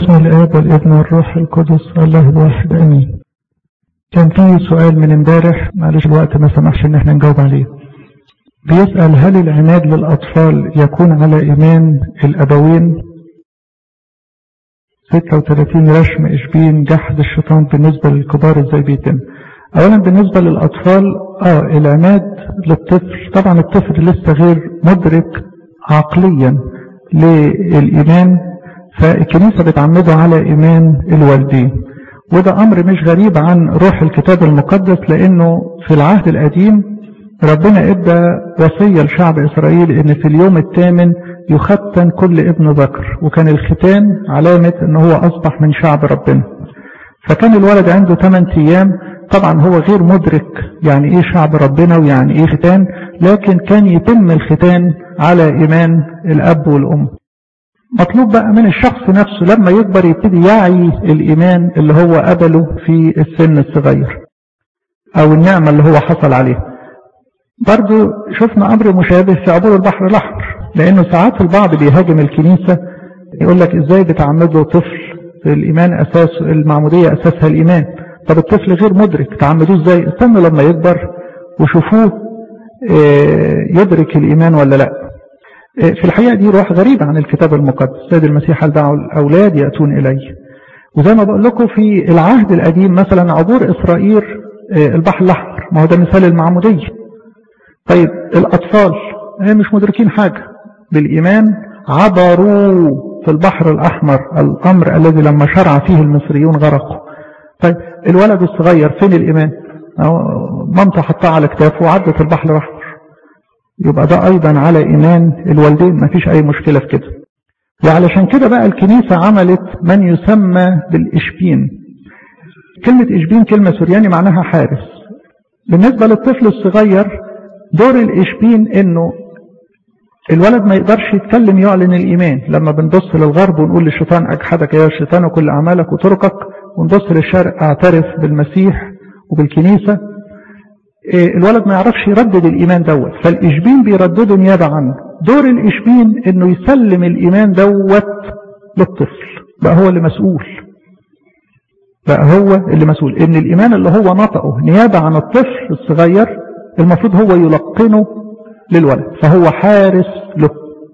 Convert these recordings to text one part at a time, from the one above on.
باسم الآب والابن والروح القدس الله الواحد آمين كان في سؤال من امبارح معلش الوقت ما سمحش ان احنا نجاوب عليه بيسأل هل العناد للأطفال يكون على إيمان الأبوين 36 رشم إشبين جحد الشيطان بالنسبة للكبار ازاي بيتم أولا بالنسبة للأطفال آه العناد للطفل طبعا الطفل لسه غير مدرك عقليا للإيمان فالكنيسة بتعمده على إيمان الوالدين وده أمر مش غريب عن روح الكتاب المقدس لأنه في العهد القديم ربنا ادى وصية لشعب إسرائيل إن في اليوم الثامن يختن كل ابن ذكر وكان الختان علامة إن هو أصبح من شعب ربنا فكان الولد عنده 8 أيام طبعا هو غير مدرك يعني إيه شعب ربنا ويعني إيه ختان لكن كان يتم الختان على إيمان الأب والأم مطلوب بقى من الشخص نفسه لما يكبر يبتدي يعي الإيمان اللي هو قبله في السن الصغير أو النعمة اللي هو حصل عليها برضو شفنا أمر مشابه في عبور البحر الأحمر لأنه ساعات البعض بيهاجم الكنيسة يقول لك إزاي بتعمده طفل الإيمان أساس المعمودية أساسها الإيمان طب الطفل غير مدرك تعمدوه إزاي استنوا لما يكبر وشوفوه يدرك الإيمان ولا لا في الحقيقة دي روح غريبة عن الكتاب المقدس سيد المسيح قال دعوا الأولاد يأتون إلي وزي ما بقول لكم في العهد القديم مثلا عبور إسرائيل البحر الأحمر ما هو ده مثال المعمودية طيب الأطفال مش مدركين حاجة بالإيمان عبروا في البحر الأحمر الأمر الذي لما شرع فيه المصريون غرقوا طيب الولد الصغير فين الإيمان مامته حطها على كتافه وعدت البحر الأحمر يبقى ده أيضا على إيمان الوالدين ما فيش أي مشكلة في كده وعلشان كده بقى الكنيسة عملت من يسمى بالإشبين كلمة إشبين كلمة سورياني معناها حارس بالنسبة للطفل الصغير دور الإشبين إنه الولد ما يقدرش يتكلم يعلن الإيمان لما بنبص للغرب ونقول للشيطان أجحدك يا الشيطان وكل أعمالك وطرقك ونبص للشرق أعترف بالمسيح وبالكنيسة الولد ما يعرفش يردد الإيمان دوت فالإشبين بيردده نيابة عنه دور الإشبين إنه يسلم الإيمان دوت للطفل بقى هو اللي مسؤول بقى هو اللي مسؤول إن الإيمان اللي هو نطقه نيابة عن الطفل الصغير المفروض هو يلقنه للولد فهو حارس له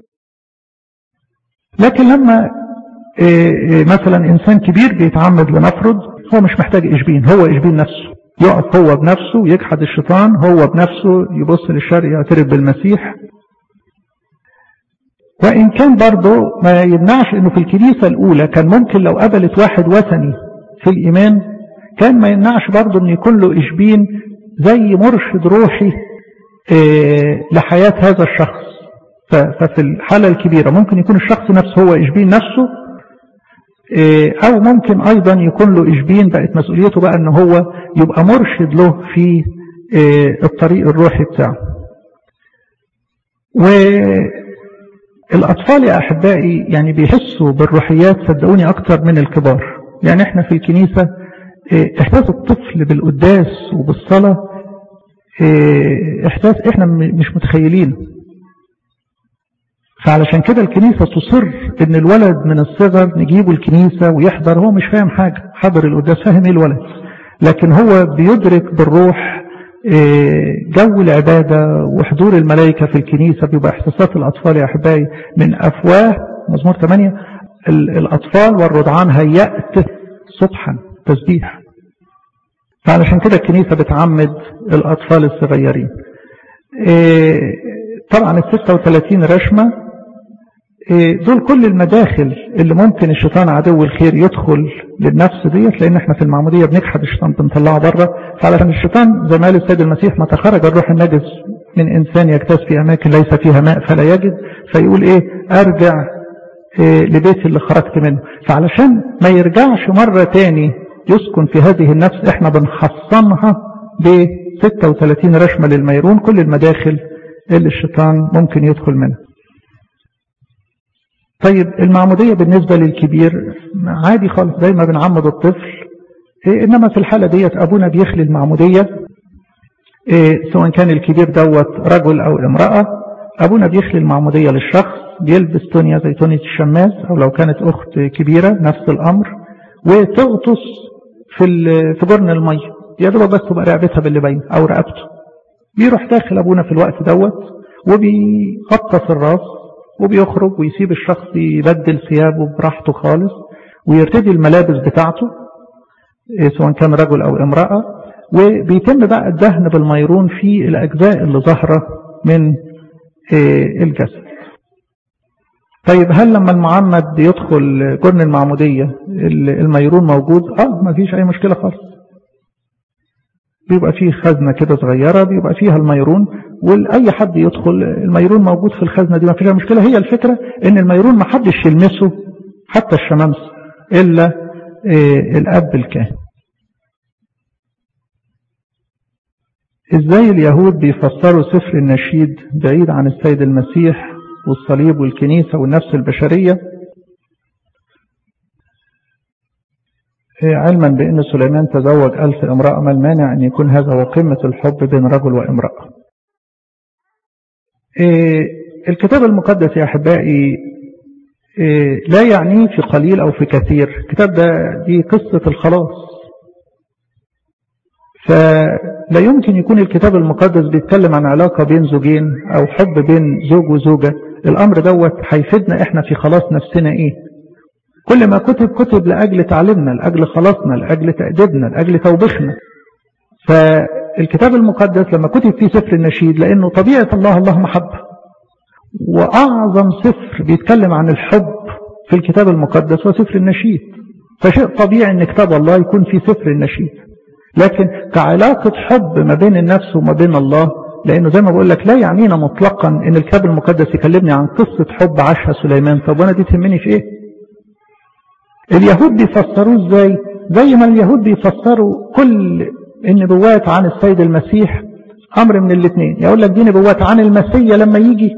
لكن لما مثلا إنسان كبير بيتعمد لنفرض هو مش محتاج إشبين هو إشبين نفسه يقف هو بنفسه يجحد الشيطان هو بنفسه يبص للشرق يعترف بالمسيح وإن كان برضه ما يمنعش أنه في الكنيسة الأولى كان ممكن لو قبلت واحد وثني في الإيمان كان ما يمنعش برضه أن يكون له إشبين زي مرشد روحي لحياة هذا الشخص ففي الحالة الكبيرة ممكن يكون الشخص نفسه هو إشبين نفسه أو ممكن أيضا يكون له إشبين بقت مسؤوليته بقى أنه هو يبقى مرشد له في الطريق الروحي بتاعه والأطفال يا أحبائي يعني بيحسوا بالروحيات صدقوني أكتر من الكبار يعني احنا في الكنيسة إحساس الطفل بالقداس وبالصلاة إحساس إحنا مش متخيلين فعلشان كده الكنيسة تصر ان الولد من الصغر نجيبه الكنيسة ويحضر هو مش فاهم حاجة حضر القداس فاهم ايه الولد لكن هو بيدرك بالروح جو العبادة وحضور الملائكة في الكنيسة بيبقى احساسات الأطفال يا أحبائي من أفواه مزمور 8 الأطفال والرضعان هيأت صبحا تسبيح فعلشان كده الكنيسة بتعمد الأطفال الصغيرين طبعا ال 36 رشمة دول كل المداخل اللي ممكن الشيطان عدو الخير يدخل للنفس ديت لان احنا في المعمودية بنجحد الشيطان بنطلعه بره فعلشان الشيطان زي ما قال السيد المسيح متى خرج الروح النجس من انسان يجتاز في اماكن ليس فيها ماء فلا يجد فيقول ايه ارجع إيه لبيتي اللي خرجت منه فعلشان ما يرجعش مرة تاني يسكن في هذه النفس احنا بنحصنها ب 36 رشمة للميرون كل المداخل اللي الشيطان ممكن يدخل منها طيب المعمودية بالنسبة للكبير عادي خالص زي ما بنعمد الطفل إيه إنما في الحالة ديت أبونا بيخلي المعمودية إيه سواء كان الكبير دوت رجل أو امرأة أبونا بيخلي المعمودية للشخص بيلبس تونيا زي تونية الشماس أو لو كانت أخت كبيرة نفس الأمر وتغطس في في جرن المية يا دوب بس تبقى رقبتها باللي باين أو رقبته بيروح داخل أبونا في الوقت دوت وبيغطس الراس وبيخرج ويسيب الشخص يبدل ثيابه براحته خالص ويرتدي الملابس بتاعته سواء كان رجل أو امرأة وبيتم بقى الدهن بالميرون في الأجزاء اللي ظاهرة من الجسد طيب هل لما المعمد يدخل جرن المعمودية الميرون موجود اه ما فيش اي مشكلة خالص بيبقى فيه خزنة كده صغيرة بيبقى فيها الميرون واي حد يدخل الميرون موجود في الخزنة دي ما فيش مشكلة هي الفكرة ان الميرون ما حدش يلمسه حتى الشمامس الا الاب الكاهن ازاي اليهود بيفسروا سفر النشيد بعيد عن السيد المسيح والصليب والكنيسة والنفس البشرية علما بأن سليمان تزوج ألف امرأة ما المانع أن يكون هذا هو قمة الحب بين رجل وامرأة الكتاب المقدس يا أحبائي لا يعنيه في قليل أو في كثير الكتاب ده دي قصة الخلاص فلا يمكن يكون الكتاب المقدس بيتكلم عن علاقة بين زوجين أو حب بين زوج وزوجة الأمر دوت هيفيدنا إحنا في خلاص نفسنا إيه كل ما كتب كتب لأجل تعليمنا لأجل خلاصنا لأجل تأديبنا لأجل توبخنا فالكتاب المقدس لما كتب فيه سفر النشيد لأنه طبيعة الله الله محبة وأعظم سفر بيتكلم عن الحب في الكتاب المقدس هو سفر النشيد فشيء طبيعي أن كتاب الله يكون في سفر النشيد لكن كعلاقة حب ما بين النفس وما بين الله لأنه زي ما بقول لك لا يعنينا مطلقا أن الكتاب المقدس يكلمني عن قصة حب عاشها سليمان طب وأنا دي تهمني في إيه اليهود بيفسروه إزاي زي ما اليهود بيفسروا كل النبوات عن السيد المسيح أمر من الاثنين يقول لك دي نبوات عن المسيح لما يجي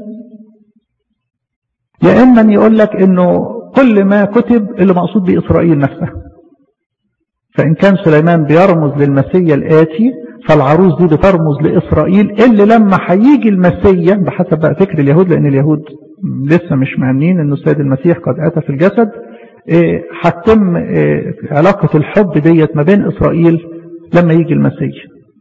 يا إما يقول لك إنه كل ما كتب اللي مقصود بإسرائيل نفسها فإن كان سليمان بيرمز للمسيا الآتي فالعروس دي بترمز لإسرائيل اللي لما هيجي المسيا بحسب بقى فكر اليهود لأن اليهود لسه مش مأمنين أنه السيد المسيح قد أتى في الجسد هتتم إيه علاقة الحب ديت ما بين إسرائيل لما يجي المسيح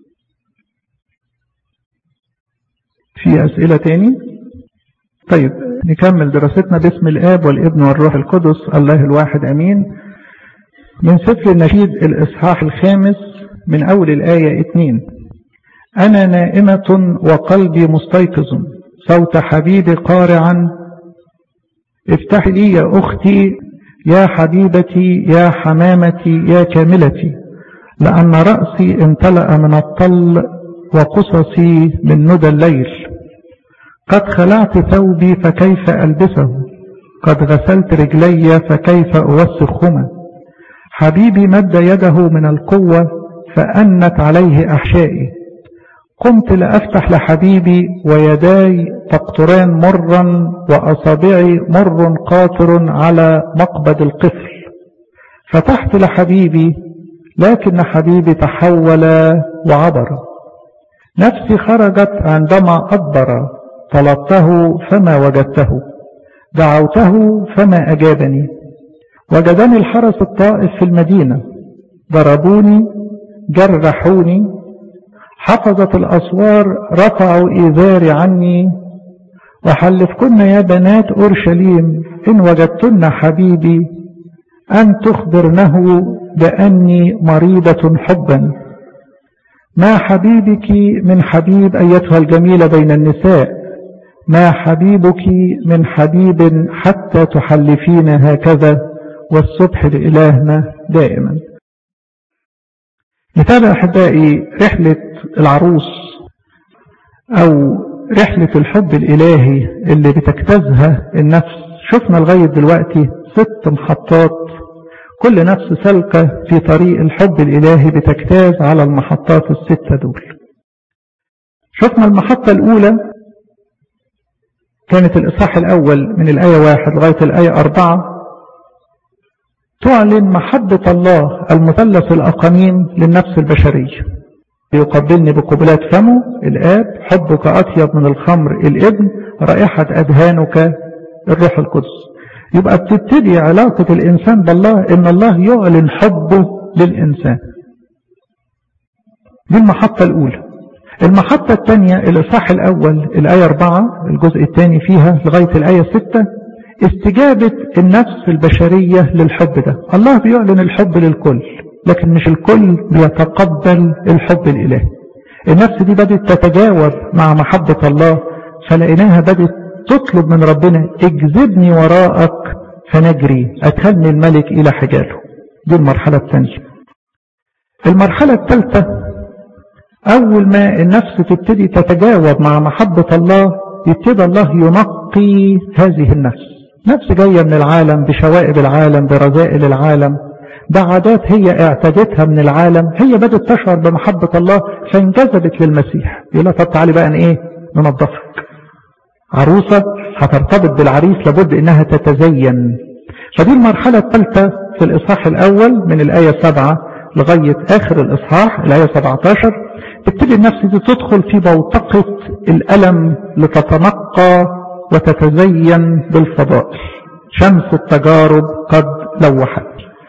في أسئلة تاني طيب نكمل دراستنا باسم الآب والابن والروح القدس الله الواحد أمين من سفر النشيد الإصحاح الخامس من أول الآية اتنين أنا نائمة وقلبي مستيقظ صوت حبيبي قارعا افتحي لي يا أختي يا حبيبتي يا حمامتي يا كاملتي لأن رأسي امتلأ من الطل وقصصي من ندى الليل قد خلعت ثوبي فكيف ألبسه قد غسلت رجلي فكيف أوسخهما حبيبي مد يده من القوة فأنت عليه أحشائي قمت لأفتح لحبيبي ويداي تقطران مرا وأصابعي مر قاطر على مقبض القفل فتحت لحبيبي لكن حبيبي تحول وعبر نفسي خرجت عندما أدبر طلبته فما وجدته دعوته فما أجابني وجدني الحرس الطائف في المدينة ضربوني جرحوني حفظت الأسوار رفعوا إيذاري عني وحلفكن يا بنات أورشليم إن وجدتن حبيبي أن تخبرنه بأني مريضة حبا ما حبيبك من حبيب أيتها الجميلة بين النساء ما حبيبك من حبيب حتى تحلفين هكذا والصبح لإلهنا دائما نتابع أحبائي رحلة العروس أو رحلة الحب الإلهي اللي بتجتازها النفس شفنا لغاية دلوقتي ست محطات كل نفس سلكة في طريق الحب الإلهي بتجتاز على المحطات الستة دول شفنا المحطة الأولى كانت الإصحاح الأول من الآية واحد لغاية الآية أربعة تعلن محبة الله المثلث الأقانيم للنفس البشرية يقبلني بقبلات فمه الآب حبك أطيب من الخمر الابن رائحة أدهانك الروح القدس يبقى بتبتدي علاقة الإنسان بالله إن الله يعلن حبه للإنسان دي المحطة الأولى المحطة الثانية الإصحاح الأول الآية 4 الجزء الثاني فيها لغاية الآية 6 استجابة النفس البشرية للحب ده الله بيعلن الحب للكل لكن مش الكل بيتقبل الحب الإلهي النفس دي بدأت تتجاوب مع محبة الله فلقيناها بدأت تطلب من ربنا اجذبني وراءك فنجري أدخلني الملك إلى حجاله دي المرحلة الثانية المرحلة الثالثة أول ما النفس تبتدي تتجاوب مع محبة الله يبتدى الله ينقي هذه النفس نفس جاية من العالم بشوائب العالم برذائل العالم بعادات هي اعتادتها من العالم هي بدأت تشعر بمحبة الله فانجذبت للمسيح يقول لها طب تعالي بقى ان ايه ننظفك عروسة هترتبط بالعريس لابد انها تتزين فدي المرحلة الثالثة في الاصحاح الاول من الاية سبعة لغاية اخر الاصحاح الاية 17 تبتدي النفس دي تدخل في بوتقة الالم لتتنقى وتتزين بالفضائل شمس التجارب قد لوحت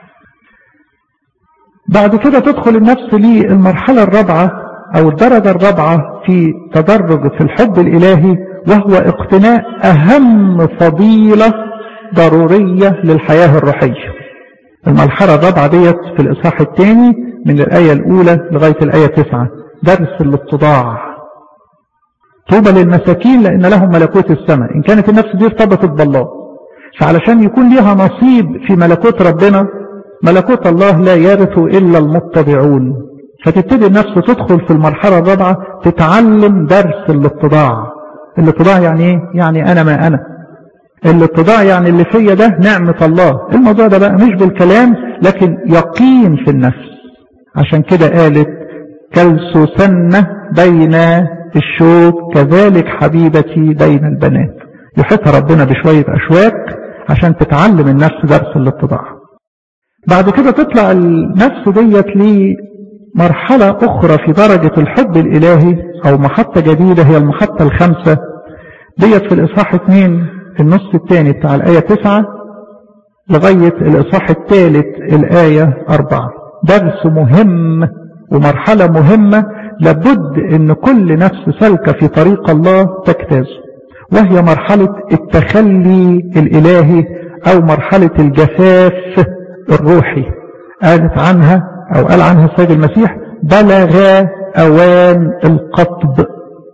بعد كده تدخل النفس للمرحلة الرابعة او الدرجة الرابعة في تدرج في الحب الالهي وهو اقتناء اهم فضيلة ضرورية للحياة الروحية المرحلة الرابعة ديت في الاصحاح الثاني من الاية الاولى لغاية الاية تسعة درس الاتضاع طوبى للمساكين لان لهم ملكوت السماء ان كانت النفس دي ارتبطت بالله فعلشان يكون ليها نصيب في ملكوت ربنا ملكوت الله لا يرث إلا المتبعون فتبتدي النفس تدخل في المرحلة الرابعة تتعلم درس الاتضاع الاتضاع يعني ايه؟ يعني أنا ما أنا الاتضاع يعني اللي فيا ده نعمة الله الموضوع ده بقى مش بالكلام لكن يقين في النفس عشان كده قالت كالسوسنة بين الشوك كذلك حبيبتي بين البنات يحيطها ربنا بشوية أشواك عشان تتعلم النفس درس الاتضاع بعد كده تطلع النفس ديت لمرحلة أخرى في درجة الحب الإلهي أو محطة جديدة هي المحطة الخامسة ديت في الإصحاح 2 النص الثاني بتاع الآية 9 لغاية الإصحاح الثالث الآية 4 درس مهم ومرحلة مهمة لابد ان كل نفس سالكة في طريق الله تجتازه وهي مرحلة التخلي الإلهي أو مرحلة الجفاف الروحي قالت عنها أو قال عنها السيد المسيح بلغ أوان القطب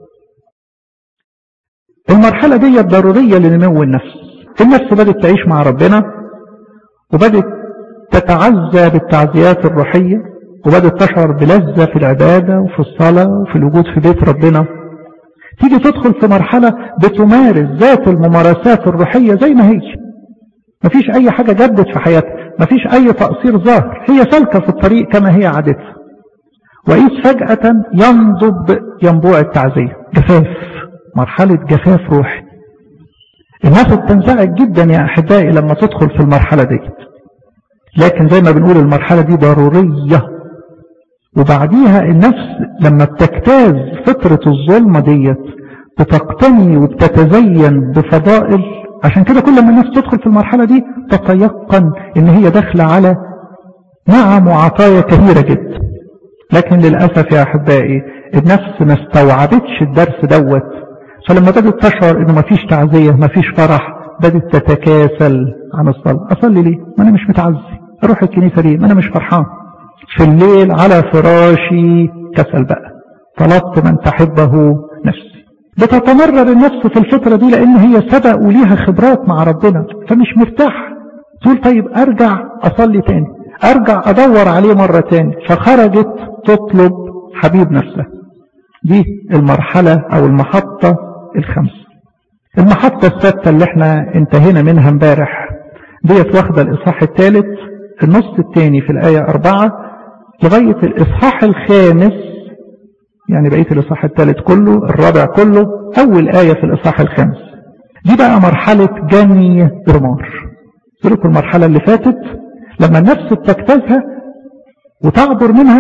المرحلة دي ضرورية لنمو النفس النفس بدأت تعيش مع ربنا وبدأت تتعزى بالتعزيات الروحية وبدأت تشعر بلذة في العبادة وفي الصلاة وفي الوجود في بيت ربنا تيجي تدخل في مرحلة بتمارس ذات الممارسات الروحية زي ما هي مفيش أي حاجة جدت في حياتها مفيش أي تقصير ظاهر هي سالكة في الطريق كما هي عادتها وإذ فجأة ينضب ينبوع التعزية جفاف مرحلة جفاف روحي الناس بتنزعج جدا يا أحبائي لما تدخل في المرحلة دي لكن زي ما بنقول المرحلة دي ضرورية وبعديها النفس لما بتجتاز فترة الظلمة ديت بتقتني وبتتزين بفضائل عشان كده كل ما النفس تدخل في المرحلة دي تتيقن ان هي داخلة على نعم وعطايا كثيرة جدا لكن للأسف يا أحبائي النفس ما استوعبتش الدرس دوت فلما بدأت تشعر انه مفيش تعزية مفيش فرح بدأت تتكاسل عن الصلاة أصلي ليه ما أنا مش متعزي أروح الكنيسة ليه ما أنا مش فرحان في الليل على فراشي كسل بقى طلبت من تحبه نفسي بتتمرر النفس في الفترة دي لأن هي سبق وليها خبرات مع ربنا فمش مرتاح تقول طيب أرجع أصلي تاني أرجع أدور عليه مرة تاني فخرجت تطلب حبيب نفسها دي المرحلة أو المحطة الخامسة المحطة السادسة اللي احنا انتهينا منها امبارح ديت واخدة الإصحاح الثالث النص الثاني في الآية أربعة لغاية الإصحاح الخامس يعني بقية الإصحاح الثالث كله الرابع كله أول آية في الإصحاح الخامس دي بقى مرحلة جني إرمار لكم المرحلة اللي فاتت لما النفس بتجتازها وتعبر منها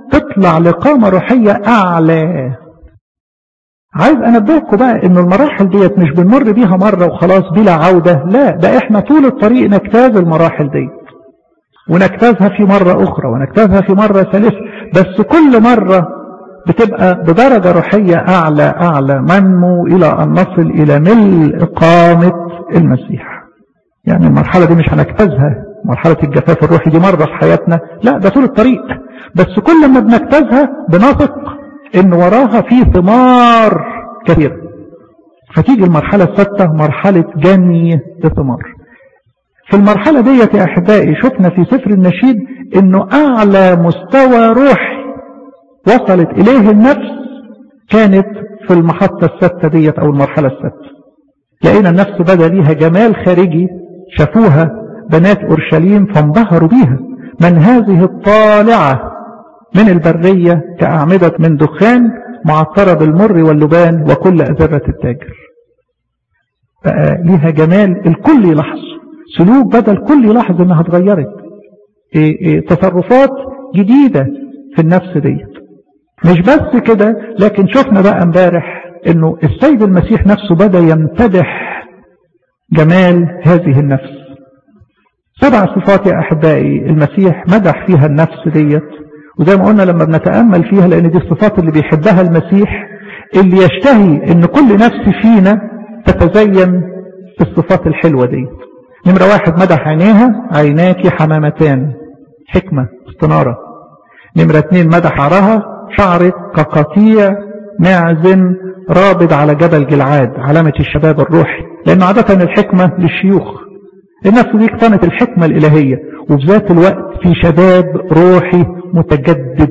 تطلع لقامة روحية أعلى عايز أنبهكم بقى إن المراحل ديت مش بنمر بيها مرة وخلاص بلا عودة لا ده إحنا طول الطريق نجتاز المراحل ديت ونجتازها في مرة أخرى ونجتازها في مرة ثالثة بس كل مرة بتبقى بدرجة روحية أعلى أعلى منمو إلى أن نصل إلى ملء إقامة المسيح يعني المرحلة دي مش هنجتازها مرحلة الجفاف الروحي دي مرة في حياتنا لا ده طول الطريق بس كل ما بنجتازها بنثق ان وراها في ثمار كثيرة فتيجي المرحلة السادسة مرحلة جني الثمار في المرحلة ديت يا أحبائي شفنا في سفر النشيد انه اعلى مستوى روحي وصلت اليه النفس كانت في المحطة السادسة ديت او المرحلة السادسة لقينا النفس بدا ليها جمال خارجي شافوها بنات أورشليم فانبهروا بيها من هذه الطالعة من البرية كأعمدة من دخان معطرة بالمر واللبان وكل أذرة التاجر بقى ليها جمال الكل يلاحظ سلوك بدل الكل يلاحظ انها اتغيرت إيه إيه تصرفات جديدة في النفس ديت مش بس كده لكن شفنا بقى امبارح انه السيد المسيح نفسه بدأ يمتدح جمال هذه النفس سبع صفات يا أحبائي المسيح مدح فيها النفس ديت وزي ما قلنا لما بنتأمل فيها لأن دي الصفات اللي بيحبها المسيح اللي يشتهي ان كل نفس فينا تتزين بالصفات الحلوة ديت نمرة واحد مدح عينيها عيناك حمامتان حكمة استنارة نمرة اتنين مدح شعرها شعرك كقطيع معز رابض على جبل جلعاد علامة الشباب الروحي لأن عادة الحكمة للشيوخ النفس دي اقتنت الحكمة الإلهية وفي ذات الوقت في شباب روحي متجدد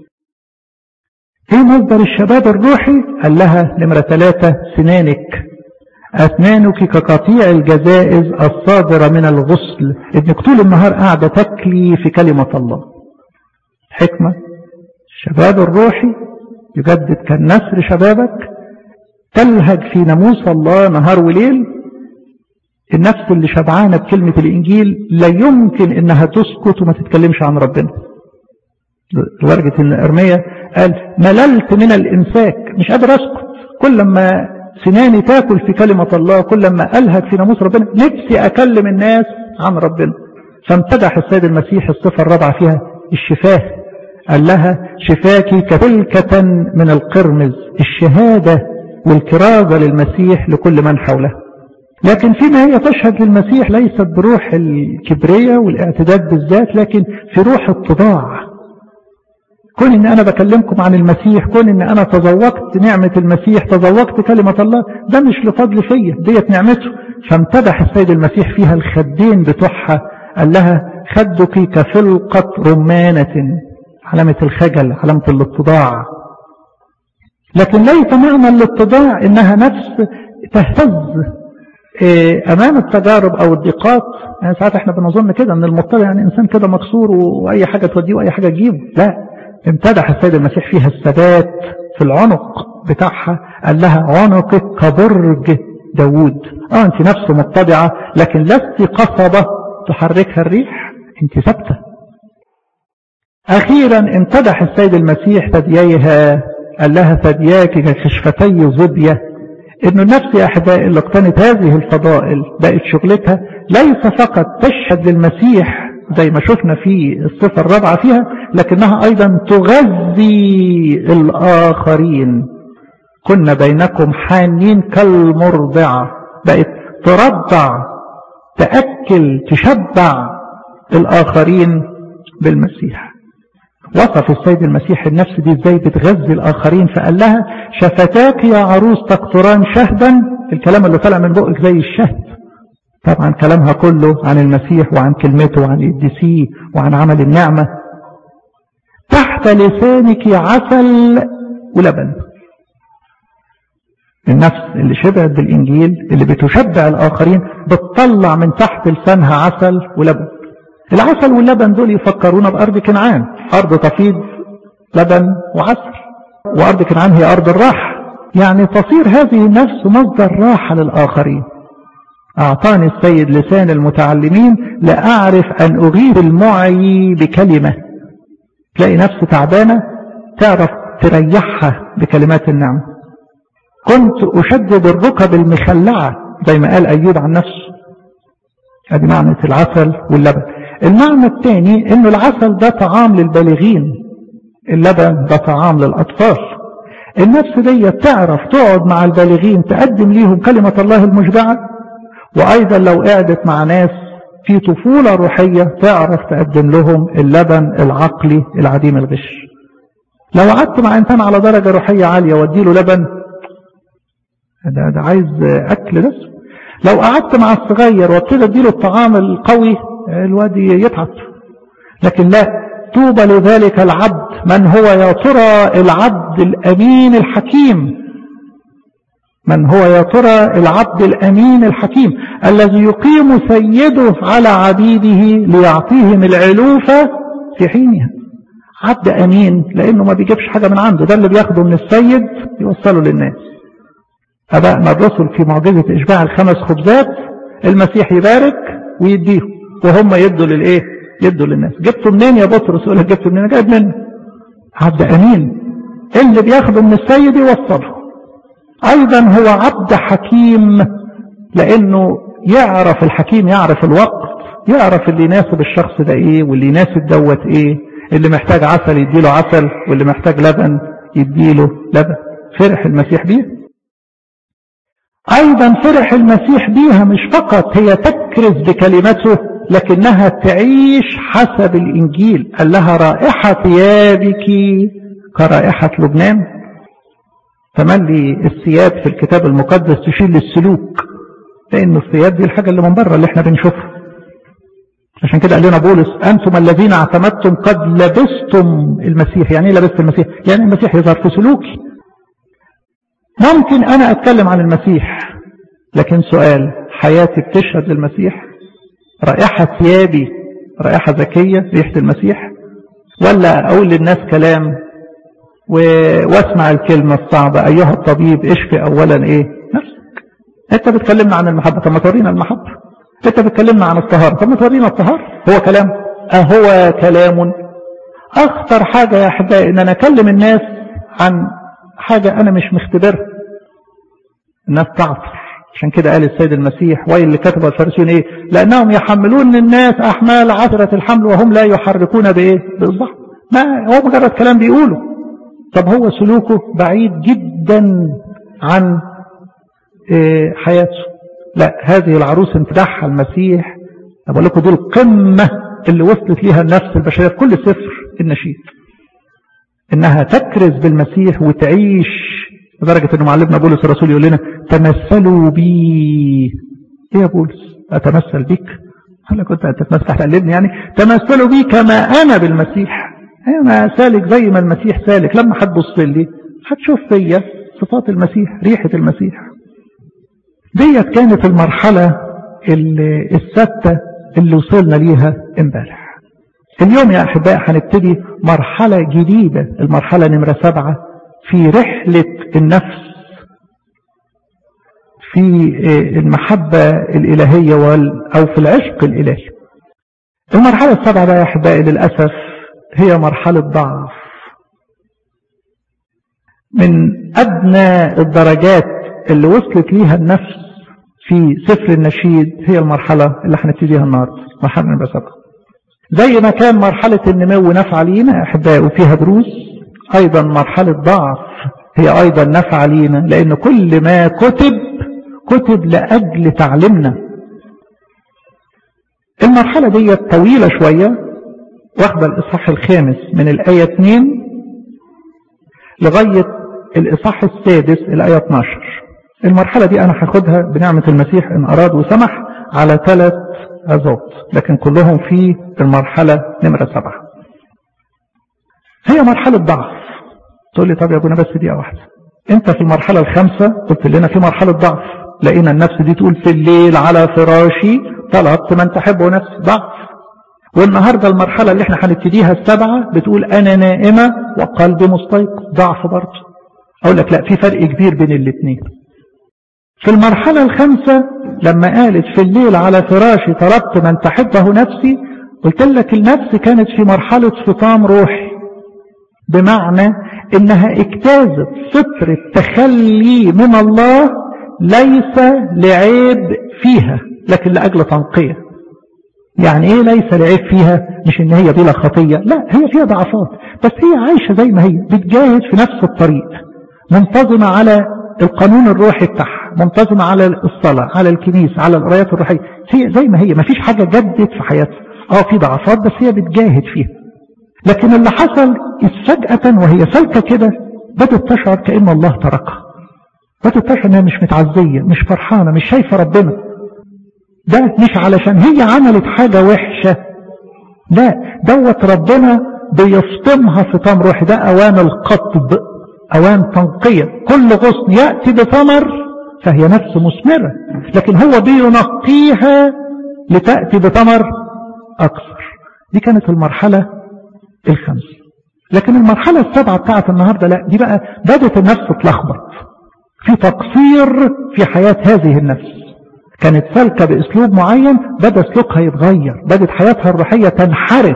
ايه مصدر الشباب الروحي قال لها نمرة ثلاثة سنانك أسنانك كقطيع الجزائز الصادرة من الغسل ابنك طول النهار قاعدة تكلي في كلمة الله حكمة الشباب الروحي يجدد كالنسر شبابك تلهج في ناموس الله نهار وليل النفس اللي شبعانة بكلمة الإنجيل لا يمكن إنها تسكت وما تتكلمش عن ربنا لدرجة إن إرمية قال مللت من الإمساك مش قادر أسكت كل ما سناني تاكل في كلمة الله كل ما ألهج في ناموس ربنا نفسي أكلم الناس عن ربنا فامتدح السيد المسيح الصفة الرابعة فيها الشفاه قال لها شفاكي كتلكة من القرمز الشهادة والكرازة للمسيح لكل من حوله لكن فيما هي تشهد للمسيح ليست بروح الكبرية والاعتداد بالذات لكن في روح التضاع كون ان انا بكلمكم عن المسيح كون ان انا تذوقت نعمة المسيح تذوقت كلمة الله ده مش لفضل فيا ديت نعمته فامتدح السيد المسيح فيها الخدين بتوعها قال لها خدك كفلقة رمانة علامة الخجل علامة الاتضاع لكن ليس معنى الاتضاع انها نفس تهتز امام التجارب او الضيقات يعني ساعات احنا بنظن كده ان المضطر يعني انسان كده مكسور واي حاجة توديه واي حاجة تجيبه لا امتدح السيد المسيح فيها الثبات في العنق بتاعها قال لها عنقك كبرج داوود اه انت نفس متبعة لكن لست قصبة تحركها الريح انت ثابته اخيرا امتدح السيد المسيح ثدييها قال لها ثدياك كشفتي ظبيه انه النفس يا احبائي اللي اقتنت هذه الفضائل بقت شغلتها ليس فقط تشهد للمسيح زي ما شفنا في الصفة الرابعة فيها لكنها ايضا تغذي الاخرين كنا بينكم حانين كالمرضعة بقت ترضع تأكل تشبع الاخرين بالمسيح وصف السيد المسيح النفس دي ازاي بتغذي الاخرين فقال لها شفتاك يا عروس تقطران شهدا الكلام اللي طلع من بقك زي الشهد طبعا كلامها كله عن المسيح وعن كلمته وعن القديسيه وعن عمل النعمة تحت لسانك عسل ولبن النفس اللي شبعت بالإنجيل اللي بتشبع الآخرين بتطلع من تحت لسانها عسل ولبن العسل واللبن دول يفكرونا بأرض كنعان أرض تفيض لبن وعسل وأرض كنعان هي أرض الراحة يعني تصير هذه النفس مصدر راحة للآخرين أعطاني السيد لسان المتعلمين لأعرف أن أغيب المعي بكلمة تلاقي نفس تعبانة تعرف تريحها بكلمات النعمة كنت أشدد الركب المخلعة زي ما قال أيوب عن نفسه هذه معنى العسل واللبن المعنى الثاني انه العسل ده طعام للبالغين اللبن ده طعام للأطفال النفس دي تعرف تقعد مع البالغين تقدم ليهم كلمة الله المشبعة وأيضا لو قعدت مع ناس في طفولة روحية تعرف تقدم لهم اللبن العقلي العديم الغش لو قعدت مع إنسان على درجة روحية عالية واديله لبن ده, ده عايز أكل بس لو قعدت مع الصغير وابتدى اديله الطعام القوي الواد يتعب لكن لا طوبى لذلك العبد من هو يا ترى العبد الأمين الحكيم من هو يا ترى العبد الأمين الحكيم الذي يقيم سيده على عبيده ليعطيهم العلوفة في حينها عبد أمين لأنه ما بيجيبش حاجة من عنده ده اللي بياخده من السيد يوصله للناس أبائنا الرسل في معجزة إشباع الخمس خبزات المسيح يبارك ويديه وهم يدوا للإيه يدوا للناس جبته منين يا بطرس يقول لك جبته منين جايب منه عبد أمين اللي بياخده من السيد يوصله أيضا هو عبد حكيم لأنه يعرف الحكيم يعرف الوقت يعرف اللي يناسب الشخص ده إيه واللي يناسب دوت إيه اللي محتاج عسل يديله عسل واللي محتاج لبن يديله لبن فرح المسيح بيه أيضا فرح المسيح بيها مش فقط هي تكرز بكلمته لكنها تعيش حسب الإنجيل قال لها رائحة ثيابك كرائحة لبنان تملي الثياب في الكتاب المقدس تشير للسلوك لأن الثياب دي الحاجة اللي من بره اللي احنا بنشوفها عشان كده قال لنا بولس أنتم الذين اعتمدتم قد لبستم المسيح يعني ايه لبست المسيح يعني المسيح يظهر في سلوكي ممكن أنا أتكلم عن المسيح لكن سؤال حياتي بتشهد للمسيح رائحة ثيابي رائحة ذكية ريحة المسيح ولا أقول للناس كلام واسمع الكلمة الصعبة أيها الطبيب اشفي أولا إيه نفسك أنت بتكلمنا عن المحبة طب ما تورينا المحبة أنت بتكلمنا عن الطهارة طب ما تورينا الطهارة هو كلام أهو كلام أخطر حاجة يا أحبائي إن أنا أكلم الناس عن حاجة أنا مش مختبرها الناس تعصر عشان كده قال السيد المسيح ويل اللي كتب الفارسيون ايه لانهم يحملون الناس احمال عثرة الحمل وهم لا يحركون بايه باصبع ما هو مجرد كلام بيقوله طب هو سلوكه بعيد جدا عن إيه حياته لا هذه العروس امتدحها المسيح بقول لكم دي القمة اللي وصلت ليها النفس البشرية في كل سفر النشيد انها تكرز بالمسيح وتعيش لدرجة ان معلمنا بولس الرسول يقول لنا تمثلوا بي ايه يا بولس اتمثل بك هل كنت تتمسح تقلبني يعني تمثلوا بي كما انا بالمسيح انا سالك زي ما المسيح سالك لما هتبص لي هتشوف فيا صفات المسيح ريحة المسيح ديت كانت المرحلة الستة اللي وصلنا ليها امبارح اليوم يا احباء هنبتدي مرحلة جديدة المرحلة نمرة سبعة في رحلة النفس في المحبة الإلهية أو في العشق الإلهي المرحلة السابعة بقى يا أحبائي للأسف هي مرحلة ضعف من أدنى الدرجات اللي وصلت ليها النفس في سفر النشيد هي المرحلة اللي هنبتديها النهاردة مرحلة نمرة سبعة زي ما كان مرحلة النمو نفع لينا أحبائي وفيها دروس أيضا مرحلة ضعف هي أيضا نفع لينا لأن كل ما كتب كتب لأجل تعلمنا المرحلة دي طويلة شوية واخدة الإصحاح الخامس من الآية 2 لغاية الإصحاح السادس الآية 12 المرحلة دي أنا هاخدها بنعمة المسيح إن أراد وسمح على ثلاث عظات لكن كلهم في المرحلة نمرة سبعة هي مرحلة ضعف تقول لي طب يا ابونا بس دقيقة واحدة انت في المرحلة الخامسة قلت لنا في مرحلة ضعف لقينا النفس دي تقول في الليل على فراشي طلبت من تحبه نفسي ضعف والنهاردة المرحلة اللي احنا هنبتديها السبعة بتقول انا نائمة وقلبي مستيقظ ضعف برضه اقول لك لا في فرق كبير بين الاثنين في المرحلة الخامسة لما قالت في الليل على فراشي طلبت من تحبه نفسي قلت لك النفس كانت في مرحلة فطام روحي بمعنى انها اجتازت ستر التخلي من الله ليس لعيب فيها لكن لأجل تنقية يعني ايه ليس لعيب فيها مش ان هي بلا خطية لا هي فيها ضعفات بس هي عايشة زي ما هي بتجاهد في نفس الطريق منتظمة على القانون الروحي بتاعها منتظمة على الصلاة على الكنيسة على القرايات الروحية هي زي ما هي ما فيش حاجة جدت في حياتها اه في ضعفات بس هي بتجاهد فيها لكن اللي حصل فجأة وهي سالكة كده بدأت تشعر كأن الله تركها بدأت تشعر انها مش متعزية مش فرحانة مش شايفة ربنا ده مش علشان هي عملت حاجة وحشة لا دوت ربنا بيفطمها في طم روحي ده اوان القطب اوان تنقية كل غصن يأتي بثمر فهي نفس مثمرة لكن هو بينقيها لتأتي بثمر اكثر دي كانت المرحلة الخمس لكن المرحلة السابعة بتاعت النهاردة لا دي بقى بدت النفس تلخبط في تقصير في حياة هذه النفس كانت سالكة باسلوب معين بدا سلوكها يتغير بدت حياتها الروحية تنحرف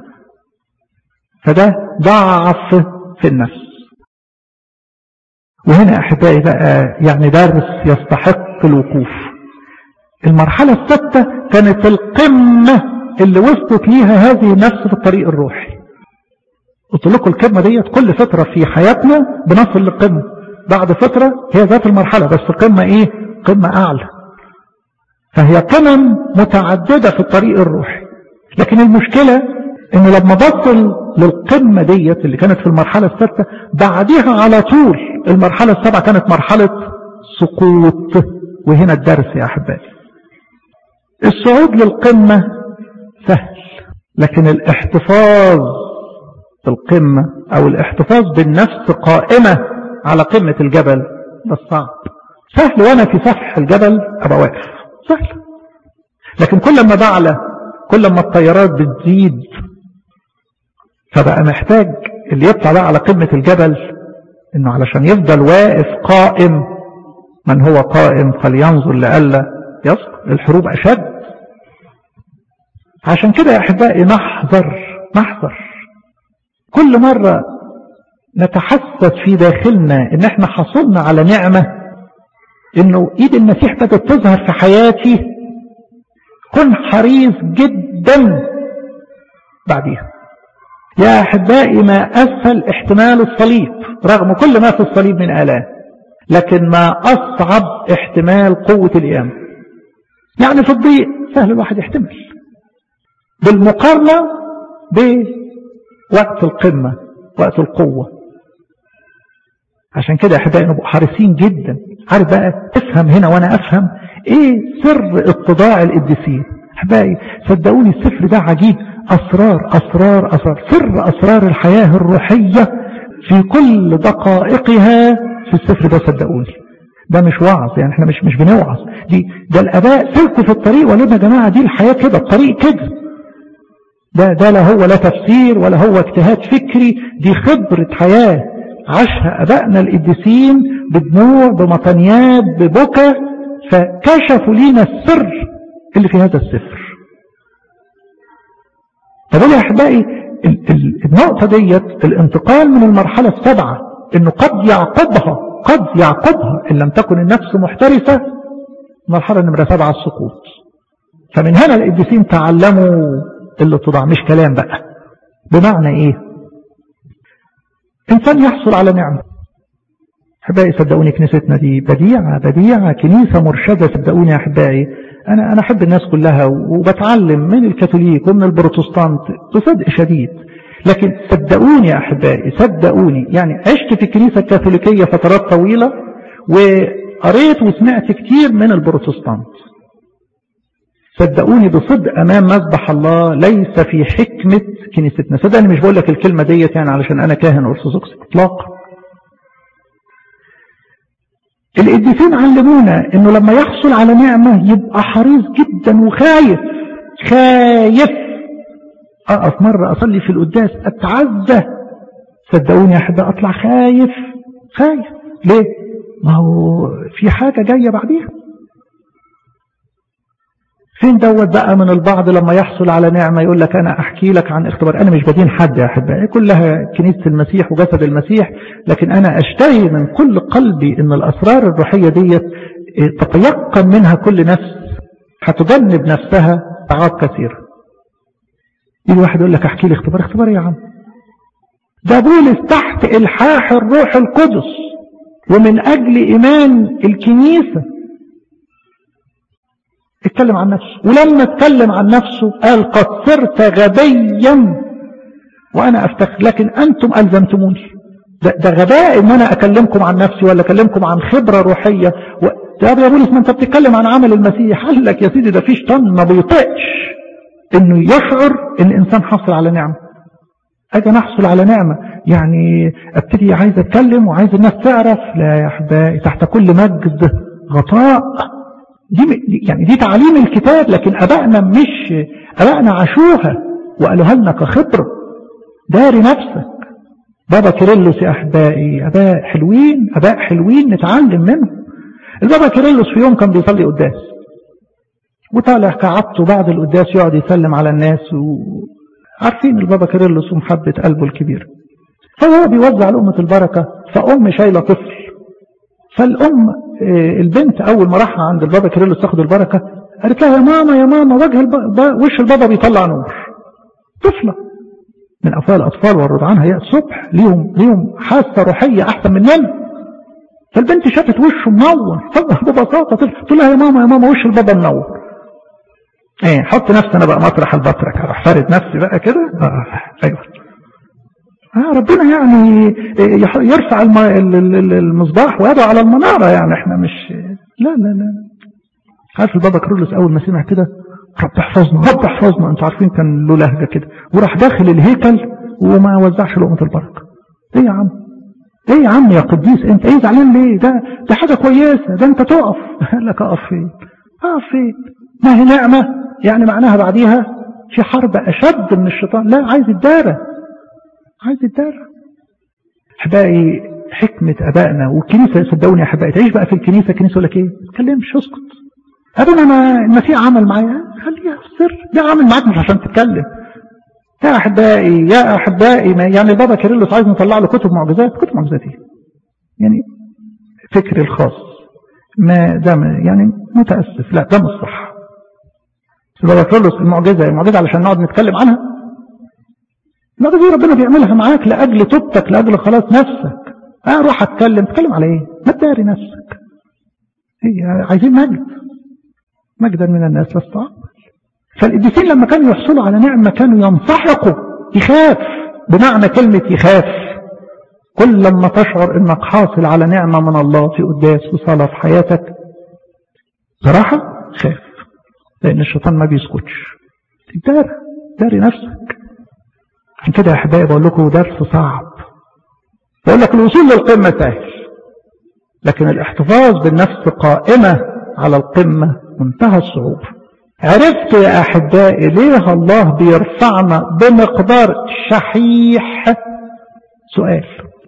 فده ضعف في النفس وهنا احبائي بقى يعني درس يستحق الوقوف المرحلة الستة كانت القمة اللي وصلت ليها هذه النفس في الطريق الروحي قلت لكم الكلمة ديت كل فترة في حياتنا بنصل للقمة بعد فترة هي ذات المرحلة بس قمة ايه قمة اعلى فهي قمم متعددة في الطريق الروحي لكن المشكلة ان لما بصل للقمة ديت اللي كانت في المرحلة الستة بعدها على طول المرحلة السابعة كانت مرحلة سقوط وهنا الدرس يا احبائي الصعود للقمة سهل لكن الاحتفاظ بالقمة او الاحتفاظ بالنفس قائمة على قمة الجبل ده صعب سهل وانا في سفح الجبل ابقى واقف سهل لكن كل ما بعلى كل ما الطيارات بتزيد فبقى محتاج اللي يطلع بقى على قمة الجبل انه علشان يفضل واقف قائم من هو قائم فلينظر لألا يسقط الحروب أشد عشان كده يا أحبائي نحذر نحذر كل مرة نتحسس في داخلنا ان احنا حصلنا على نعمة انه ايد المسيح بدأت تظهر في حياتي كن حريص جدا بعديها يا احبائي ما اسهل احتمال الصليب رغم كل ما في الصليب من الام لكن ما اصعب احتمال قوة القيامة يعني في الضيق سهل الواحد يحتمل بالمقارنة بوقت القمة وقت القوة عشان كده يا احبائي نبقى حريصين جدا عارف بقى افهم هنا وانا افهم ايه سر اتضاع القديسين احبائي صدقوني السفر ده عجيب اسرار اسرار اسرار سر اسرار الحياة الروحية في كل دقائقها في السفر ده صدقوني ده مش وعظ يعني احنا مش مش بنوعظ دي ده الاباء سلكوا في الطريق ولما يا جماعه دي الحياه كده الطريق كده ده ده لا هو لا تفسير ولا هو اجتهاد فكري دي خبره حياه عاشها ابائنا القديسين بدموع بمطنيات ببكى فكشفوا لينا السر اللي في هذا السفر فبالي يا احبائي النقطه ديت الانتقال من المرحله السابعه انه قد يعقبها قد يعقبها ان لم تكن النفس محترسه مرحله نمره سبعه السقوط فمن هنا القديسين تعلموا الاتضاع مش كلام بقى بمعنى ايه انسان يحصل على نعمه احبائي صدقوني كنيستنا دي بديعه بديعه كنيسه مرشده صدقوني يا احبائي انا انا احب الناس كلها وبتعلم من الكاثوليك ومن البروتستانت بصدق شديد لكن صدقوني يا احبائي صدقوني يعني عشت في الكنيسه الكاثوليكيه فترات طويله وقريت وسمعت كتير من البروتستانت صدقوني بصدق امام مذبح الله ليس في حكمه كنيستنا صدقني مش بقول لك الكلمه ديت يعني علشان انا كاهن ارثوذكسي اطلاقا القديسين علمونا انه لما يحصل على نعمة يبقى حريص جدا وخايف خايف اقف مرة اصلي في القداس اتعزى صدقوني يا احباء اطلع خايف خايف ليه ما هو في حاجة جاية بعديها فين دوت بقى من البعض لما يحصل على نعمة يقول لك أنا أحكي لك عن اختبار أنا مش بدين حد يا أحبائي كلها كنيسة المسيح وجسد المسيح لكن أنا أشتهي من كل قلبي أن الأسرار الروحية ديت تتيقن منها كل نفس هتجنب نفسها ساعات كثيرة يجي واحد يقول لك احكي لي اختبار اختبار يا عم ده بولس تحت الحاح الروح القدس ومن اجل ايمان الكنيسة اتكلم عن نفسه ولما اتكلم عن نفسه قال قد صرت غبيا وانا افتخر لكن انتم الزمتموني ده, ده غباء ان انا اكلمكم عن نفسي ولا اكلمكم عن خبرة روحية و... يا بولس ما انت بتتكلم عن عمل المسيح قال لك يا سيدي ده في شيطان ما بيطقش انه يشعر ان الانسان حصل على نعمة اجي نحصل على نعمة يعني ابتدي عايز اتكلم وعايز الناس تعرف لا يا احبائي تحت كل مجد غطاء دي يعني دي تعليم الكتاب لكن ابائنا مش ابائنا عاشوها وقالوها لنا كخبرة داري نفسك بابا كيرلس يا احبائي اباء حلوين اباء حلوين نتعلم منهم البابا كيرلس في يوم كان بيصلي قداس وطالع كعبته بعد القداس يقعد يسلم على الناس وعارفين البابا كيرلس ومحبة قلبه الكبير فهو بيوزع لأمة البركة فأم شايلة طفل فالأم البنت أول ما راح عند البابا كيرلس تاخد البركة قالت لها يا ماما يا ماما وجه البابا وش البابا بيطلع نور طفلة من أفواه الأطفال والرضعان هي الصبح ليهم ليهم حاسة روحية أحسن مننا فالبنت شافت وشه منور ببساطة تقول لها يا ماما يا ماما وش البابا منور ايه حط نفسي انا بقى مطرح البطرك اروح فارد نفسي بقى كده اه ايوه آه ربنا يعني يرفع المصباح ويضع على المنارة يعني احنا مش لا لا لا عارف البابا كرولوس اول ما سمع كده رب احفظنا رب احفظنا انتوا عارفين كان له لهجة كده وراح داخل الهيكل وما وزعش لقمة البركة ايه يا عم ايه يا عم يا قديس انت ايه زعلان ليه ده ده حاجة كويسة ده انت تقف قال لك اقف فين اقف فين ما هي نعمة يعني معناها بعديها في حرب اشد من الشيطان لا عايز الدارة عايز الدارة احبائي حكمة ابائنا والكنيسة صدقوني يا احبائي تعيش بقى في الكنيسة كنيسة ولا ايه تكلمش اسكت ابونا انا المسيح عمل معايا خليها في السر ده عمل معاك مش عشان تتكلم يا احبائي يا احبائي ما يعني بابا كيرلس عايز نطلع له كتب معجزات كتب معجزات ايه يعني فكري الخاص ما ده يعني متاسف لا ده مش صح بابا كيرلس المعجزه المعجزه علشان نقعد نتكلم عنها المعجزه ربنا بيعملها معاك لاجل توبتك لاجل خلاص نفسك اه روح اتكلم تتكلم على ايه ما تداري نفسك هي عايزين مجد مجدا من الناس لست اقبل فالقديسين لما كانوا يحصلوا على نعمة كانوا ينسحقوا يخاف بمعنى كلمة يخاف كل لما تشعر انك حاصل على نعمة من الله في قداس وصلاة في حياتك صراحة خاف لان الشيطان ما بيسكتش دار داري نفسك عشان كده يا احبائي بقول لكم درس صعب بقول لك الوصول للقمة سهل لكن الاحتفاظ بالنفس قائمة على القمة منتهى الصعوبة عرفت يا أحبائي ليه الله بيرفعنا بمقدار شحيح سؤال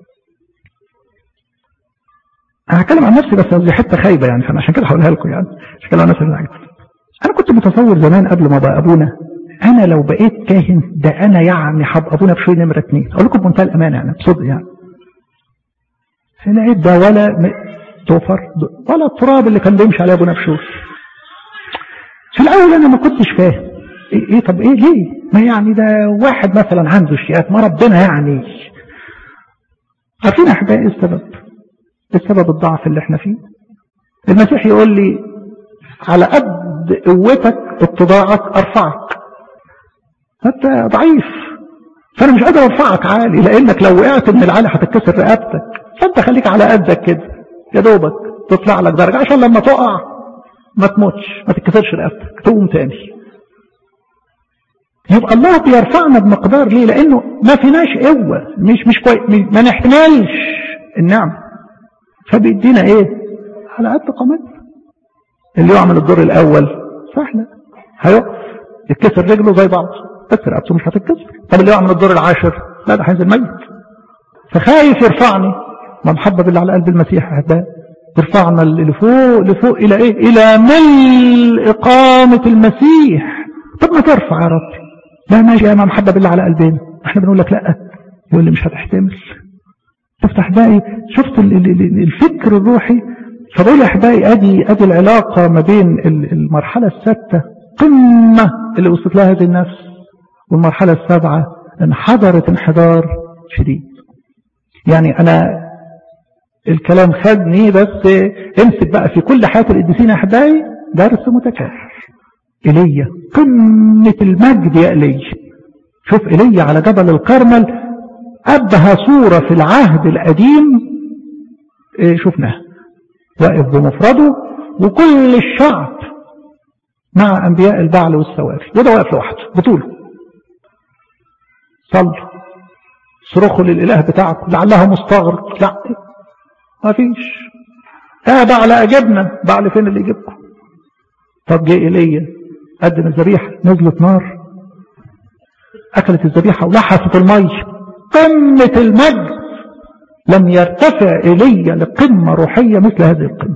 أنا هتكلم عن نفسي بس دي حتة خايبة يعني فأنا عشان كده هقولها لكم يعني عشان كده عن نفسي أنا كنت متصور زمان قبل ما بقى أبونا أنا لو بقيت كاهن ده أنا يعني هبقى أبونا بشوي نمرة اتنين أقول لكم بمنتهى الأمانة يعني بصدق يعني لقيت ده ولا توفر ولا التراب اللي كان بيمشي عليه أبونا بشوي في الأول أنا ما كنتش فاهم إيه, إيه طب إيه ليه ما يعني ده واحد مثلا عنده اشتياقات ما ربنا يعني عارفين يا أحبائي إيه السبب السبب الضعف اللي احنا فيه المسيح يقول لي على قد قوتك اتضاعك أرفعك أنت ضعيف فأنا مش قادر أرفعك عالي لأنك لو وقعت من العالي هتتكسر رقبتك فأنت خليك على قدك كده يا دوبك تطلع لك درجة عشان لما تقع ما تموتش ما تتكسرش رقبتك تقوم تاني يبقى الله بيرفعنا بمقدار ليه لانه ما فيناش قوه مش مش كويس ما نحتملش النعم فبيدينا ايه على قد قامتنا اللي يعمل الدور الاول سهله هيقف يتكسر رجله زي بعض بس رقبته مش هتتكسر طب اللي يعمل الدور العاشر لا ده هينزل ميت فخايف يرفعني ما محبب اللي على قلب المسيح احبائي ارفعنا لفوق لفوق الى ايه الى ملء اقامة المسيح طب ما ترفع يا رب لا ماشي يا محبة بالله على قلبنا احنا بنقول لك لا يقول لي مش هتحتمل شفت احبائي شفت الفكر الروحي فبقول يا احبائي ادي ادي العلاقة ما بين المرحلة السادسة قمة اللي وصلت لها هذه النفس والمرحلة السابعة انحدرت انحدار شديد يعني انا الكلام خدني بس امسك بقى في كل حياة القديسين يا احبائي درس متكرر ايليا قمة المجد يا ايليا شوف ايليا على جبل الكرمل أبهى صورة في العهد القديم إيه شفناها واقف بمفرده وكل الشعب مع أنبياء البعل والسوافي وده واقف لوحده بطوله صلوا صرخوا للإله بتاعكم لعلها مستغرق لا ما فيش اه بعل أجبنا بعل فين اللي يجيبكم طب جه إيليا قدم الذبيحة نزلت نار أكلت الذبيحة ولحست المية قمة المجد لم يرتفع إلي لقمة روحية مثل هذه القمة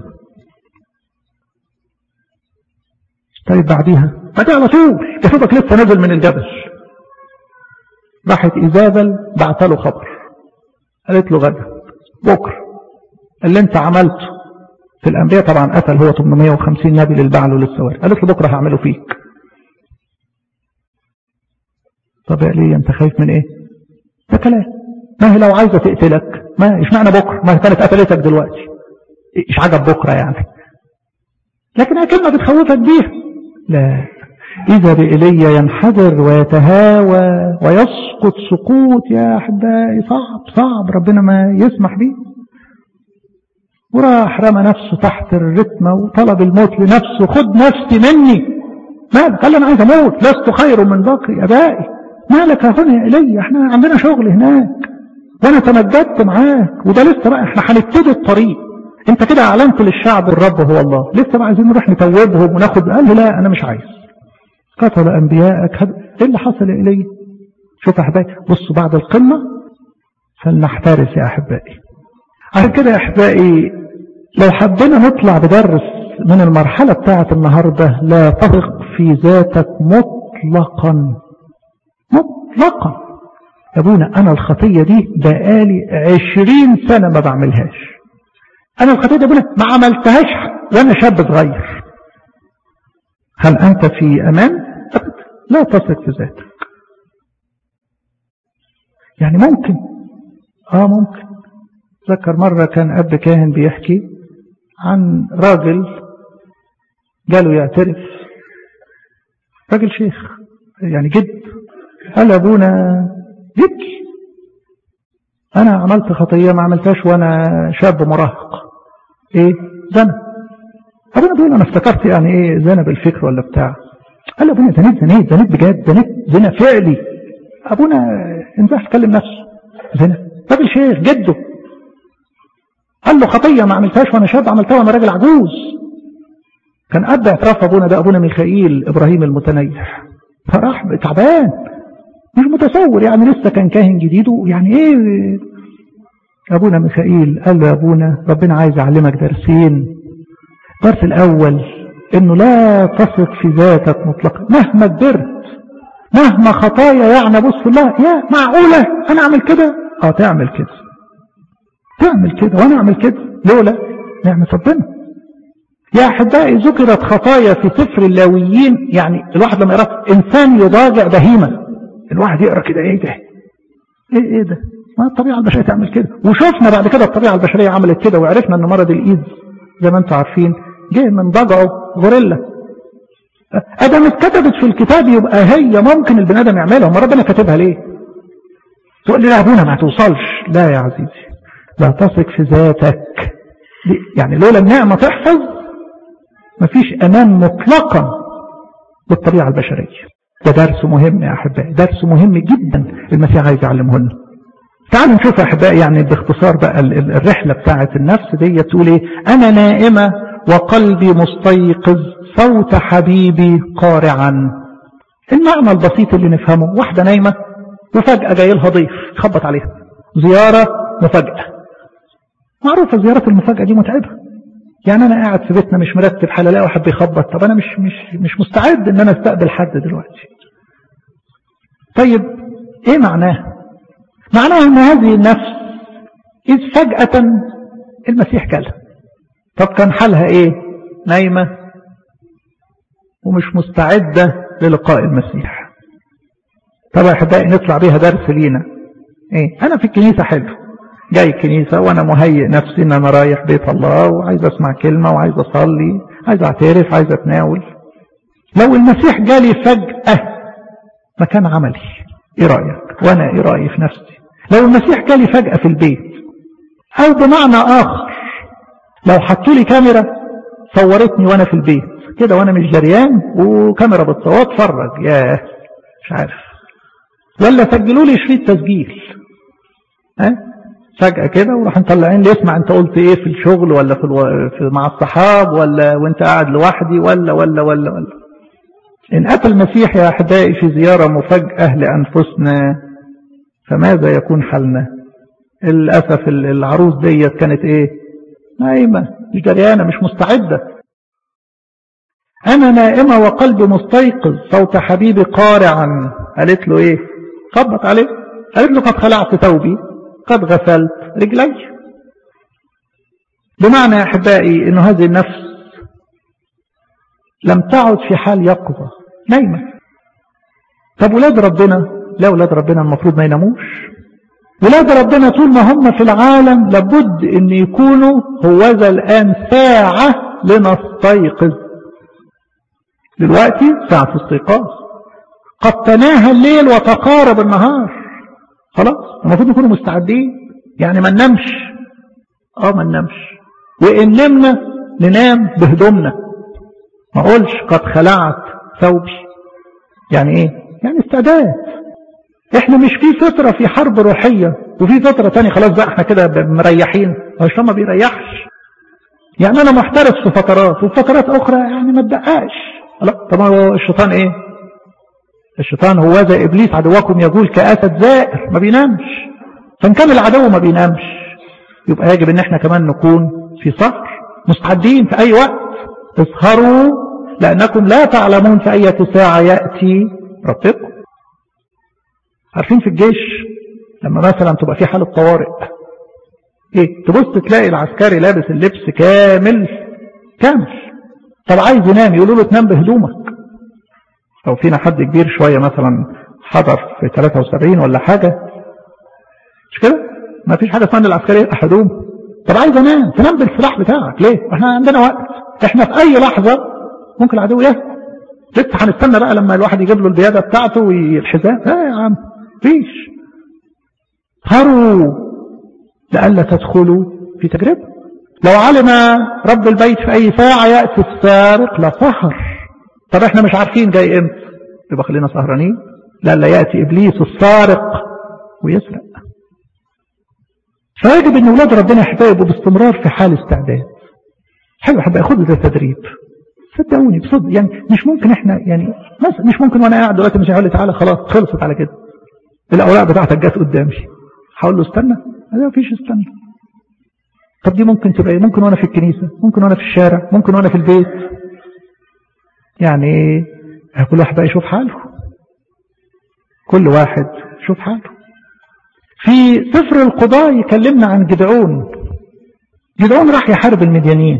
طيب بعديها بعدها على طول كشوفك لسه نزل من الجبل راحت إيزابل بعت له خبر قالت له غدا بكرة اللي انت عملته في الأنبياء طبعا قتل هو 850 نبي للبعل وللسواري قالت له بكرة هعمله فيك طب يا ليه انت خايف من ايه ده كلام ما هي لو عايزة تقتلك ما ايش معنى بكرة ما كانت قتلتك دلوقتي ايش عجب بكرة يعني لكن هي كلمة بتخوفك بيها لا إذا بإلي ينحدر ويتهاوى ويسقط سقوط يا أحبائي صعب صعب ربنا ما يسمح به وراح رمى نفسه تحت الرتمة وطلب الموت لنفسه خد نفسي مني مالك قال أنا عايز أموت لست خير من بقي أبائي مالك هنا يا إلي احنا عندنا شغل هناك وانا تمجدت معاك وده لسه بقى احنا هنبتدي الطريق انت كده اعلنت للشعب الرب هو الله لسه بقى عايزين نروح نتوبهم وناخد قال لي لا انا مش عايز قتل انبياءك ايه اللي حصل يا إلي شوف يا احبائي بصوا بعد القمة فلنحترس يا احبائي عشان كده يا احبائي لو حبينا نطلع بدرس من المرحلة بتاعة النهاردة لا تثق في ذاتك مطلقا مطلقا يا ابونا انا الخطية دي بقالي عشرين سنة ما بعملهاش انا الخطية دي ابونا ما عملتهاش وانا شاب صغير هل انت في امان لا تثق في ذاتك يعني ممكن اه ممكن ذكر مرة كان اب كاهن بيحكي عن راجل جاله يعترف راجل شيخ يعني جد قال ابونا يبكي انا عملت خطية ما عملتهاش وانا شاب مراهق ايه زنا ابونا بيقول انا افتكرت يعني ايه زنا بالفكر ولا بتاع قال ابونا زنيت زنيت زنيت بجد زنيت زنا فعلي ابونا انزح تكلم نفسه زنا راجل شيخ جده قال له خطية ما عملتهاش وانا شاب عملتها وانا راجل عجوز كان اب اعتراف ابونا ده ابونا ميخائيل ابراهيم المتنيح فراح تعبان مش متصور يعني لسه كان كاهن جديد يعني ايه ابونا ميخائيل قال له يا ابونا ربنا عايز يعلمك درسين الدرس الاول انه لا تثق في ذاتك مطلقا مهما كبرت مهما خطايا يعني بص الله يا معقولة انا اعمل كده اه تعمل كده تعمل كده وانا اعمل كده لولا نعمة ربنا يا احبائي ذكرت خطايا في سفر اللاويين يعني الواحد لما يقرأ انسان يضاجع بهيمة الواحد يقرأ كده ايه ده ايه ايه ده ما الطبيعة البشرية تعمل كده وشفنا بعد كده الطبيعة البشرية عملت كده وعرفنا ان مرض الايدز زي ما انتم عارفين جه من ضجعه غوريلا ادم اتكتبت في الكتاب يبقى هي ممكن البني ادم يعملها ما ربنا كاتبها ليه تقول لي لا ابونا ما توصلش لا يا عزيزي لا تثق في ذاتك يعني لولا النعمة تحفظ مفيش امان مطلقا بالطبيعة البشرية ده درس مهم يا أحبائي درس مهم جدا المسيح عايز يعلمه لنا تعالوا نشوف يا أحبائي يعني باختصار بقى الرحلة بتاعة النفس دي تقول ايه أنا نائمة وقلبي مستيقظ صوت حبيبي قارعا المعنى البسيط اللي نفهمه واحدة نايمة وفجأة جاي لها ضيف خبط عليها زيارة مفاجأة معروفة زيارة المفاجأة دي متعبة يعني انا قاعد في بيتنا مش مرتب حاله الاقي واحد بيخبط طب انا مش مش مش مستعد ان انا استقبل حد دلوقتي طيب ايه معناه معناه ان هذه النفس اذ فجأة المسيح جالها طب كان حالها ايه نايمة ومش مستعدة للقاء المسيح طب يا احبائي نطلع بيها درس لينا ايه انا في الكنيسة حلو جاي الكنيسة وانا مهيئ نفسي ان انا رايح بيت الله وعايز اسمع كلمة وعايز اصلي عايز اعترف عايز اتناول لو المسيح جالي فجأة مكان عملي ايه رأيك وانا ايه رأيي في نفسي لو المسيح جالي فجأة في البيت او بمعنى اخر لو حطوا لي كاميرا صورتني وانا في البيت كده وانا مش جريان وكاميرا بتصور اتفرج ياه مش عارف ولا سجلوا لي شريط تسجيل ها فجأة كده وراح مطلعين لي اسمع انت قلت ايه في الشغل ولا في, الو... في مع الصحاب ولا وانت قاعد لوحدي ولا ولا ولا ولا ان اتى المسيح يا احبائي في زيارة مفاجأة لانفسنا فماذا يكون حالنا للاسف العروس ديت كانت ايه نايمة مش جريانة مش مستعدة انا نائمة وقلبي مستيقظ صوت حبيبي قارعا قالت له ايه خبط عليه قالت له قد خلعت ثوبي قد غسلت رجلي بمعنى يا احبائي انه هذه النفس لم تعد في حال يقظة نايمة طب ولاد ربنا لا ولاد ربنا المفروض ما يناموش ولاد ربنا طول ما هم في العالم لابد ان يكونوا هوذا الان ساعة لنستيقظ دلوقتي ساعة استيقاظ قد تناهى الليل وتقارب النهار خلاص المفروض نكونوا مستعدين يعني ما ننامش اه ما ننامش وان نمنا ننام بهدومنا ما اقولش قد خلعت ثوبي يعني ايه يعني استعداد احنا مش في فترة في حرب روحية وفي فترة تانية خلاص بقى احنا كده مريحين الشيطان ما بيريحش يعني انا محترس في فترات وفي فترات اخرى يعني ما تدققش لا طب هو الشيطان ايه الشيطان هو ذا ابليس عدوكم يقول كاسد زائر ما بينامش فان كان العدو ما بينامش يبقى يجب ان احنا كمان نكون في صخر مستعدين في اي وقت اسهروا لانكم لا تعلمون في اي ساعة يأتي ربكم عارفين في الجيش لما مثلا تبقى في حالة طوارئ ايه تبص تلاقي العسكري لابس اللبس كامل كامل طب عايز ينام يقولوا له تنام بهدومك لو فينا حد كبير شوية مثلا حضر في 73 ولا حاجة مش كده ما فيش حاجة اسمها العسكري يبقى هدوم طب عايز انام تنام بالسلاح بتاعك ليه احنا عندنا وقت احنا في اي لحظة ممكن العدو يهجم لسه هنستنى بقى لما الواحد يجيب له البيادة بتاعته والحزام لا يا عم فيش هروا لألا تدخلوا في تجربة لو علم رب البيت في أي ساعة يأتي السارق لسهر طب احنا مش عارفين جاي امتى يبقى خلينا سهرانين لألا يأتي إبليس السارق ويسرق فيجب ان اولاد ربنا يحتاجوا باستمرار في حال استعداد حلو حبا ياخدوا ده تدريب صدقوني بصدق يعني مش ممكن احنا يعني مش ممكن وانا قاعد دلوقتي مش هيقول لي تعالى خلاص خلصت على كده الاوراق بتاعتك جت قدامي هقول له استنى لا مفيش استنى طب دي ممكن تبقى ايه ممكن وانا في الكنيسة ممكن وانا في الشارع ممكن وانا في البيت يعني كل واحد بقى يشوف حاله كل واحد يشوف حاله في سفر القضاء يكلمنا عن جدعون جدعون راح يحارب المديانين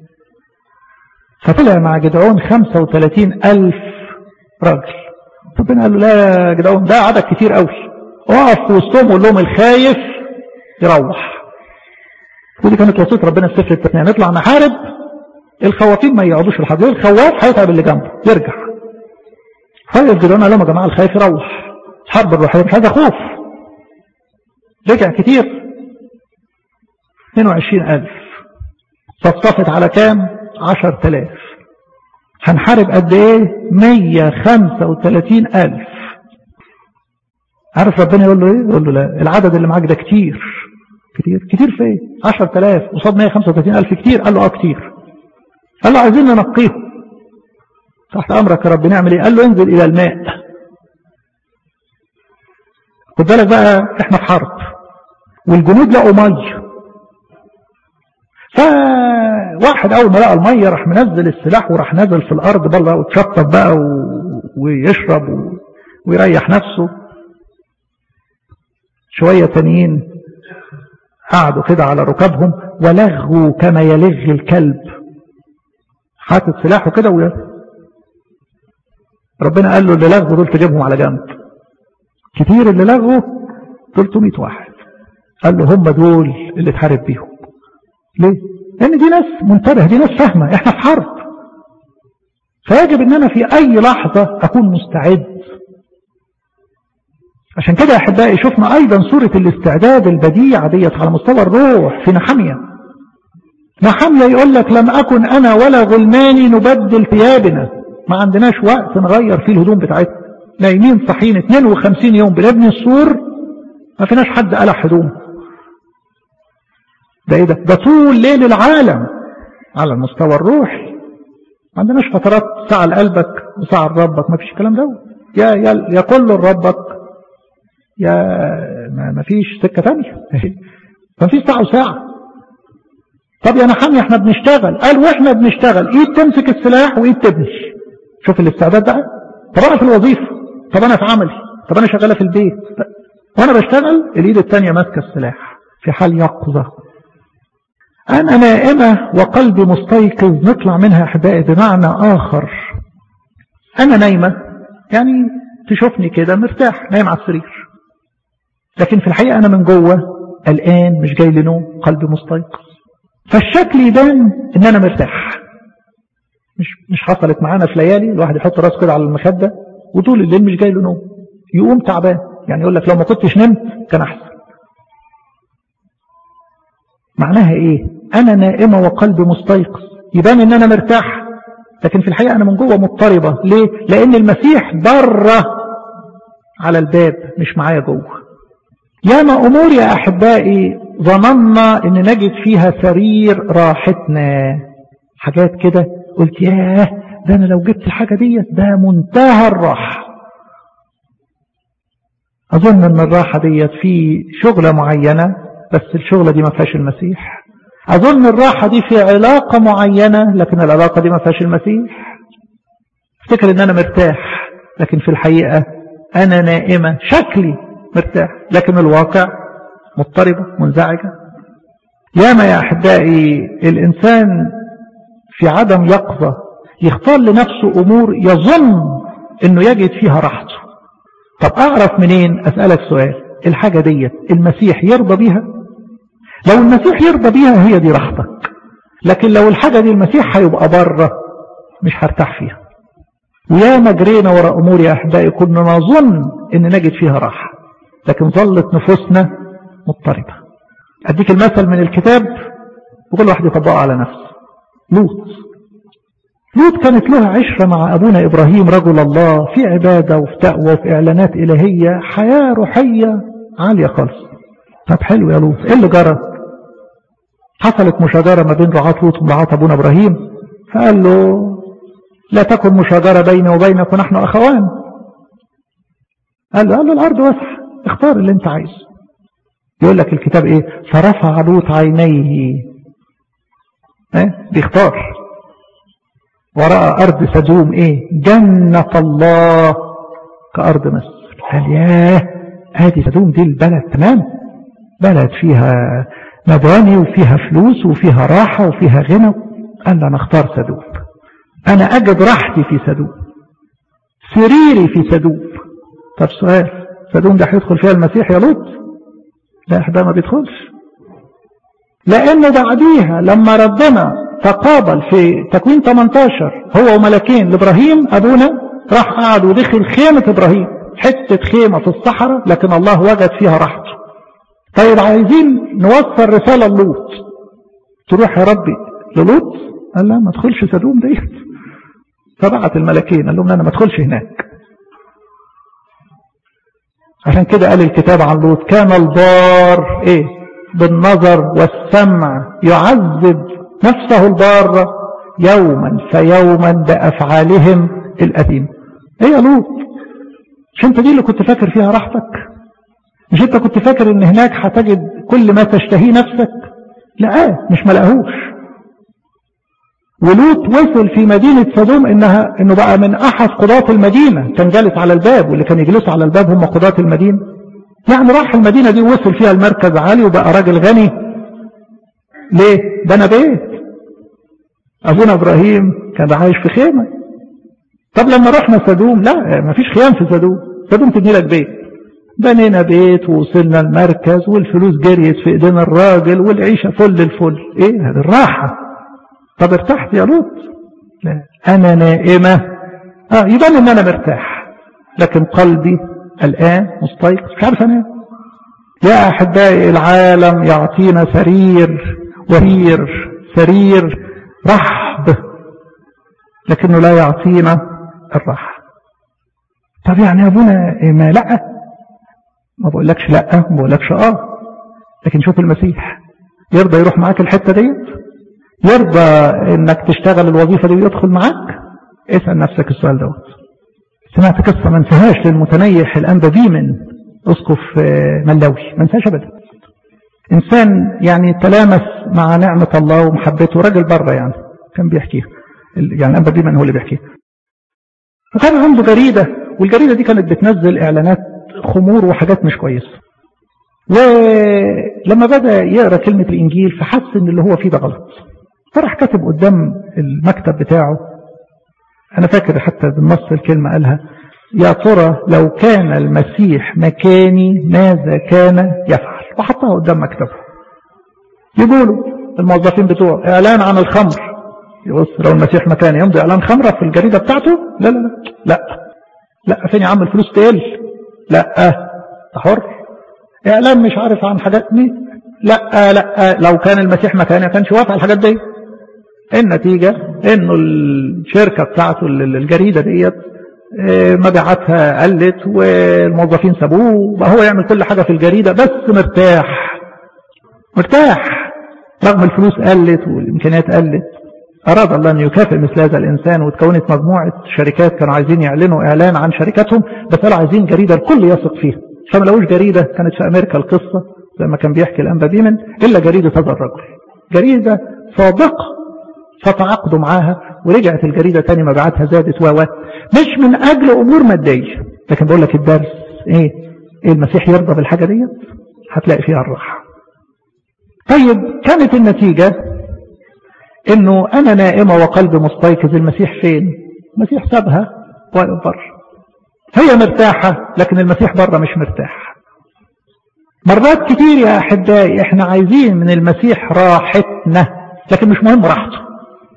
فطلع مع جدعون 35 ألف راجل ربنا قال له لا يا جدعون ده عدد كتير قوي اقف وسطهم وقول لهم الخايف يروح ودي كانت وصية ربنا في سفر التثنية نطلع نحارب الخوافين ما يقعدوش في الحرب الخواف هيتعب اللي جنبه يرجع فيقف جدعون قال لهم يا جماعة الخايف يروح الحرب الروحية مش عايز خوف رجع كتير 22 ألف صفصفت على كام 10000 هنحارب قد ايه 135 ألف عارف ربنا يقول له ايه يقول له لا العدد اللي معاك ده كتير كتير كتير في ايه 10000 قصاد 135 ألف كتير قال له اه كتير قال له عايزين ننقيهم تحت امرك يا رب نعمل ايه قال له انزل الى الماء خد بالك بقى احنا في حرب والجنود لقوا ميه واحد اول ما لقى الميه راح منزل السلاح وراح نازل في الارض بقى وتشطب بقى و... ويشرب و... ويريح نفسه شوية تانيين قعدوا كده على ركابهم ولغوا كما يلغ الكلب حاطط سلاحه كده ويا ربنا قال له اللي لغوا دول تجيبهم على جنب كتير اللي لغوا 300 واحد قال له هم دول اللي تحارب بيهم ليه لان دي ناس منتبه دي ناس فاهمة احنا في حرب فيجب ان انا في اي لحظة اكون مستعد عشان كده يا احبائي شفنا ايضا صورة الاستعداد البديعة ديت على مستوى الروح في نحمية نحمية يقول لك لم اكن انا ولا غلماني نبدل ثيابنا ما عندناش وقت نغير فيه الهدوم بتاعتنا نايمين صحيين 52 يوم بنبني السور ما فيناش حد قلع هدوم ده ايه ده ده طول ليل العالم على المستوى الروحي ما عندناش فترات ساعة لقلبك وساعة لربك ما فيش الكلام ده يا يا يا كل لربك يا ما فيش سكة تانية ما فيش ساعة وساعة طب يا نحامي احنا بنشتغل قال واحنا بنشتغل ايد تمسك السلاح وايد تبني شوف الاستعداد ده طب انا في الوظيفة طب انا في عملي طب انا شغالة في البيت وانا بشتغل الايد التانية ماسكة السلاح في حال يقظة انا نائمة وقلبي مستيقظ نطلع منها احبائي بمعنى اخر انا نايمة يعني تشوفني كده مرتاح نايم على السرير لكن في الحقيقة أنا من جوه الآن مش جاي لنوم قلبي مستيقظ فالشكل يبان إن أنا مرتاح مش مش حصلت معانا في ليالي الواحد يحط راسه كده على المخدة وطول الليل مش جاي له نوم يقوم تعبان يعني يقول لك لو ما كنتش نمت كان أحسن معناها إيه أنا نائمة وقلبي مستيقظ يبان إن أنا مرتاح لكن في الحقيقة أنا من جوه مضطربة ليه لأن المسيح بره على الباب مش معايا جوه ياما أمور يا أحبائي ظننا أن نجد فيها سرير راحتنا حاجات كده قلت ياه ده أنا لو جبت الحاجة دي ده منتهى الراحة أظن أن الراحة ديت في شغلة معينة بس الشغلة دي ما فيهاش المسيح أظن الراحة دي في علاقة معينة لكن العلاقة دي ما فيهاش المسيح افتكر أن أنا مرتاح لكن في الحقيقة أنا نائمة شكلي مرتاح لكن الواقع مضطربة منزعجة ياما يا أحبائي الإنسان في عدم يقظة يختار لنفسه أمور يظن أنه يجد فيها راحته طب أعرف منين أسألك سؤال الحاجة دي المسيح يرضى بيها لو المسيح يرضى بيها هي دي راحتك لكن لو الحاجة دي المسيح هيبقى بره مش هرتاح فيها وياما جرينا وراء أمور يا أحبائي كنا نظن أن نجد فيها راحة لكن ظلت نفوسنا مضطربة أديك المثل من الكتاب وكل واحد يطبقه على نفسه لوط لوط كانت له عشرة مع أبونا إبراهيم رجل الله في عبادة وفي تقوى وفي إعلانات إلهية حياة روحية عالية خالص طب حلو يا لوط إيه اللي جرى حصلت مشاجرة ما بين رعاة لوط ورعاة أبونا إبراهيم فقال له لا تكن مشاجرة بيني وبينك ونحن أخوان قال له قال له الأرض واسعة اختار اللي انت عايزه يقول لك الكتاب ايه فرفع لوط عينيه ايه بيختار ورأى أرض سدوم ايه جنة الله كأرض مصر قال ياه ادي سدوم دي البلد تمام بلد فيها مباني وفيها فلوس وفيها راحة وفيها غنى قال انا اختار سدوم انا اجد راحتي في سدوم سريري في سدوم طب سؤال سدوم ده هيدخل فيها المسيح يا لوط لا ده ما بيدخلش لأنه بعديها لما ربنا تقابل في تكوين 18 هو وملكين لإبراهيم أبونا راح قعد ودخل خيمة إبراهيم حتة خيمة في الصحراء لكن الله وجد فيها راحته طيب عايزين نوصل رسالة للوط تروح يا ربي للوط قال لا ما تدخلش سدوم ديت فبعت الملكين قال لهم انا ما ادخلش هناك عشان كده قال الكتاب عن لوط كان البار ايه بالنظر والسمع يعذب نفسه البار يوما فيوما بأفعالهم الأثيم ايه يا لوط مش انت دي اللي كنت فاكر فيها راحتك مش انت كنت فاكر ان هناك هتجد كل ما تشتهيه نفسك لا مش ملقاهوش ولوط وصل في مدينة سدوم انها انه بقى من احد قضاة المدينة كان جالس على الباب واللي كان يجلسوا على الباب هم قضاة المدينة يعني راح المدينة دي وصل فيها المركز عالي وبقى راجل غني ليه بنى بيت ابونا ابراهيم كان عايش في خيمة طب لما رحنا سدوم لا ما فيش خيام في سدوم سدوم تبني لك بيت بنينا بيت ووصلنا المركز والفلوس جريت في ايدينا الراجل والعيشة فل الفل ايه هذه الراحة طب ارتحت يا لوط لا انا نائمة اه يبان ان انا مرتاح لكن قلبي الان مستيقظ مش عارف انام يا احبائي العالم يعطينا سرير ورير سرير رحب لكنه لا يعطينا الراحة طب يعني يا ابونا إيه ما لا ما بقولكش لا ما بقولكش اه لكن شوف المسيح يرضى يروح معاك الحتة ديت يرضى انك تشتغل الوظيفة دي ويدخل معاك اسأل نفسك السؤال دوت سمعت قصة ما انساهاش للمتنيح الأنبا بيمن أسقف ملاوي ما انساهاش أبدا إنسان يعني تلامس مع نعمة الله ومحبته راجل بره يعني كان بيحكيها يعني أنبا بيمن هو اللي بيحكيها وكان عنده جريدة والجريدة دي كانت بتنزل إعلانات خمور وحاجات مش كويسة ولما بدأ يقرأ كلمة الإنجيل فحس إن اللي هو فيه ده غلط فراح كاتب قدام المكتب بتاعه أنا فاكر حتى بالنص الكلمة قالها يا ترى لو كان المسيح مكاني ماذا كان يفعل وحطها قدام مكتبه يقولوا الموظفين بتوعه إعلان عن الخمر يبص لو المسيح مكاني يمضي إعلان خمرة في الجريدة بتاعته لا لا لا لا لا فين يا عم الفلوس تقل لا حر إعلان مش عارف عن حاجات مين لا لا لو كان المسيح مكاني ما كانش وافق على الحاجات دي النتيجة انه الشركة بتاعته الجريدة ديت مبيعاتها قلت والموظفين سابوه بقى هو يعمل كل حاجة في الجريدة بس مرتاح مرتاح رغم الفلوس قلت والإمكانيات قلت أراد الله أن يكافئ مثل هذا الإنسان وتكونت مجموعة شركات كانوا عايزين يعلنوا إعلان عن شركاتهم بس قالوا عايزين جريدة الكل يثق فيها فما لقوش جريدة كانت في أمريكا القصة زي ما كان بيحكي الأنبا بيمن إلا جريدة هذا الرجل جريدة صادقة فتعاقدوا معاها ورجعت الجريدة تاني مبيعاتها زادت و مش من أجل أمور مادية لكن بقول لك الدرس إيه إيه المسيح يرضى بالحاجة ديت هتلاقي فيها الراحة طيب كانت النتيجة إنه أنا نائمة وقلبي مستيقظ المسيح فين المسيح سابها واقف بره هي مرتاحة لكن المسيح بره مش مرتاح مرات كتير يا أحبائي إحنا عايزين من المسيح راحتنا لكن مش مهم راحته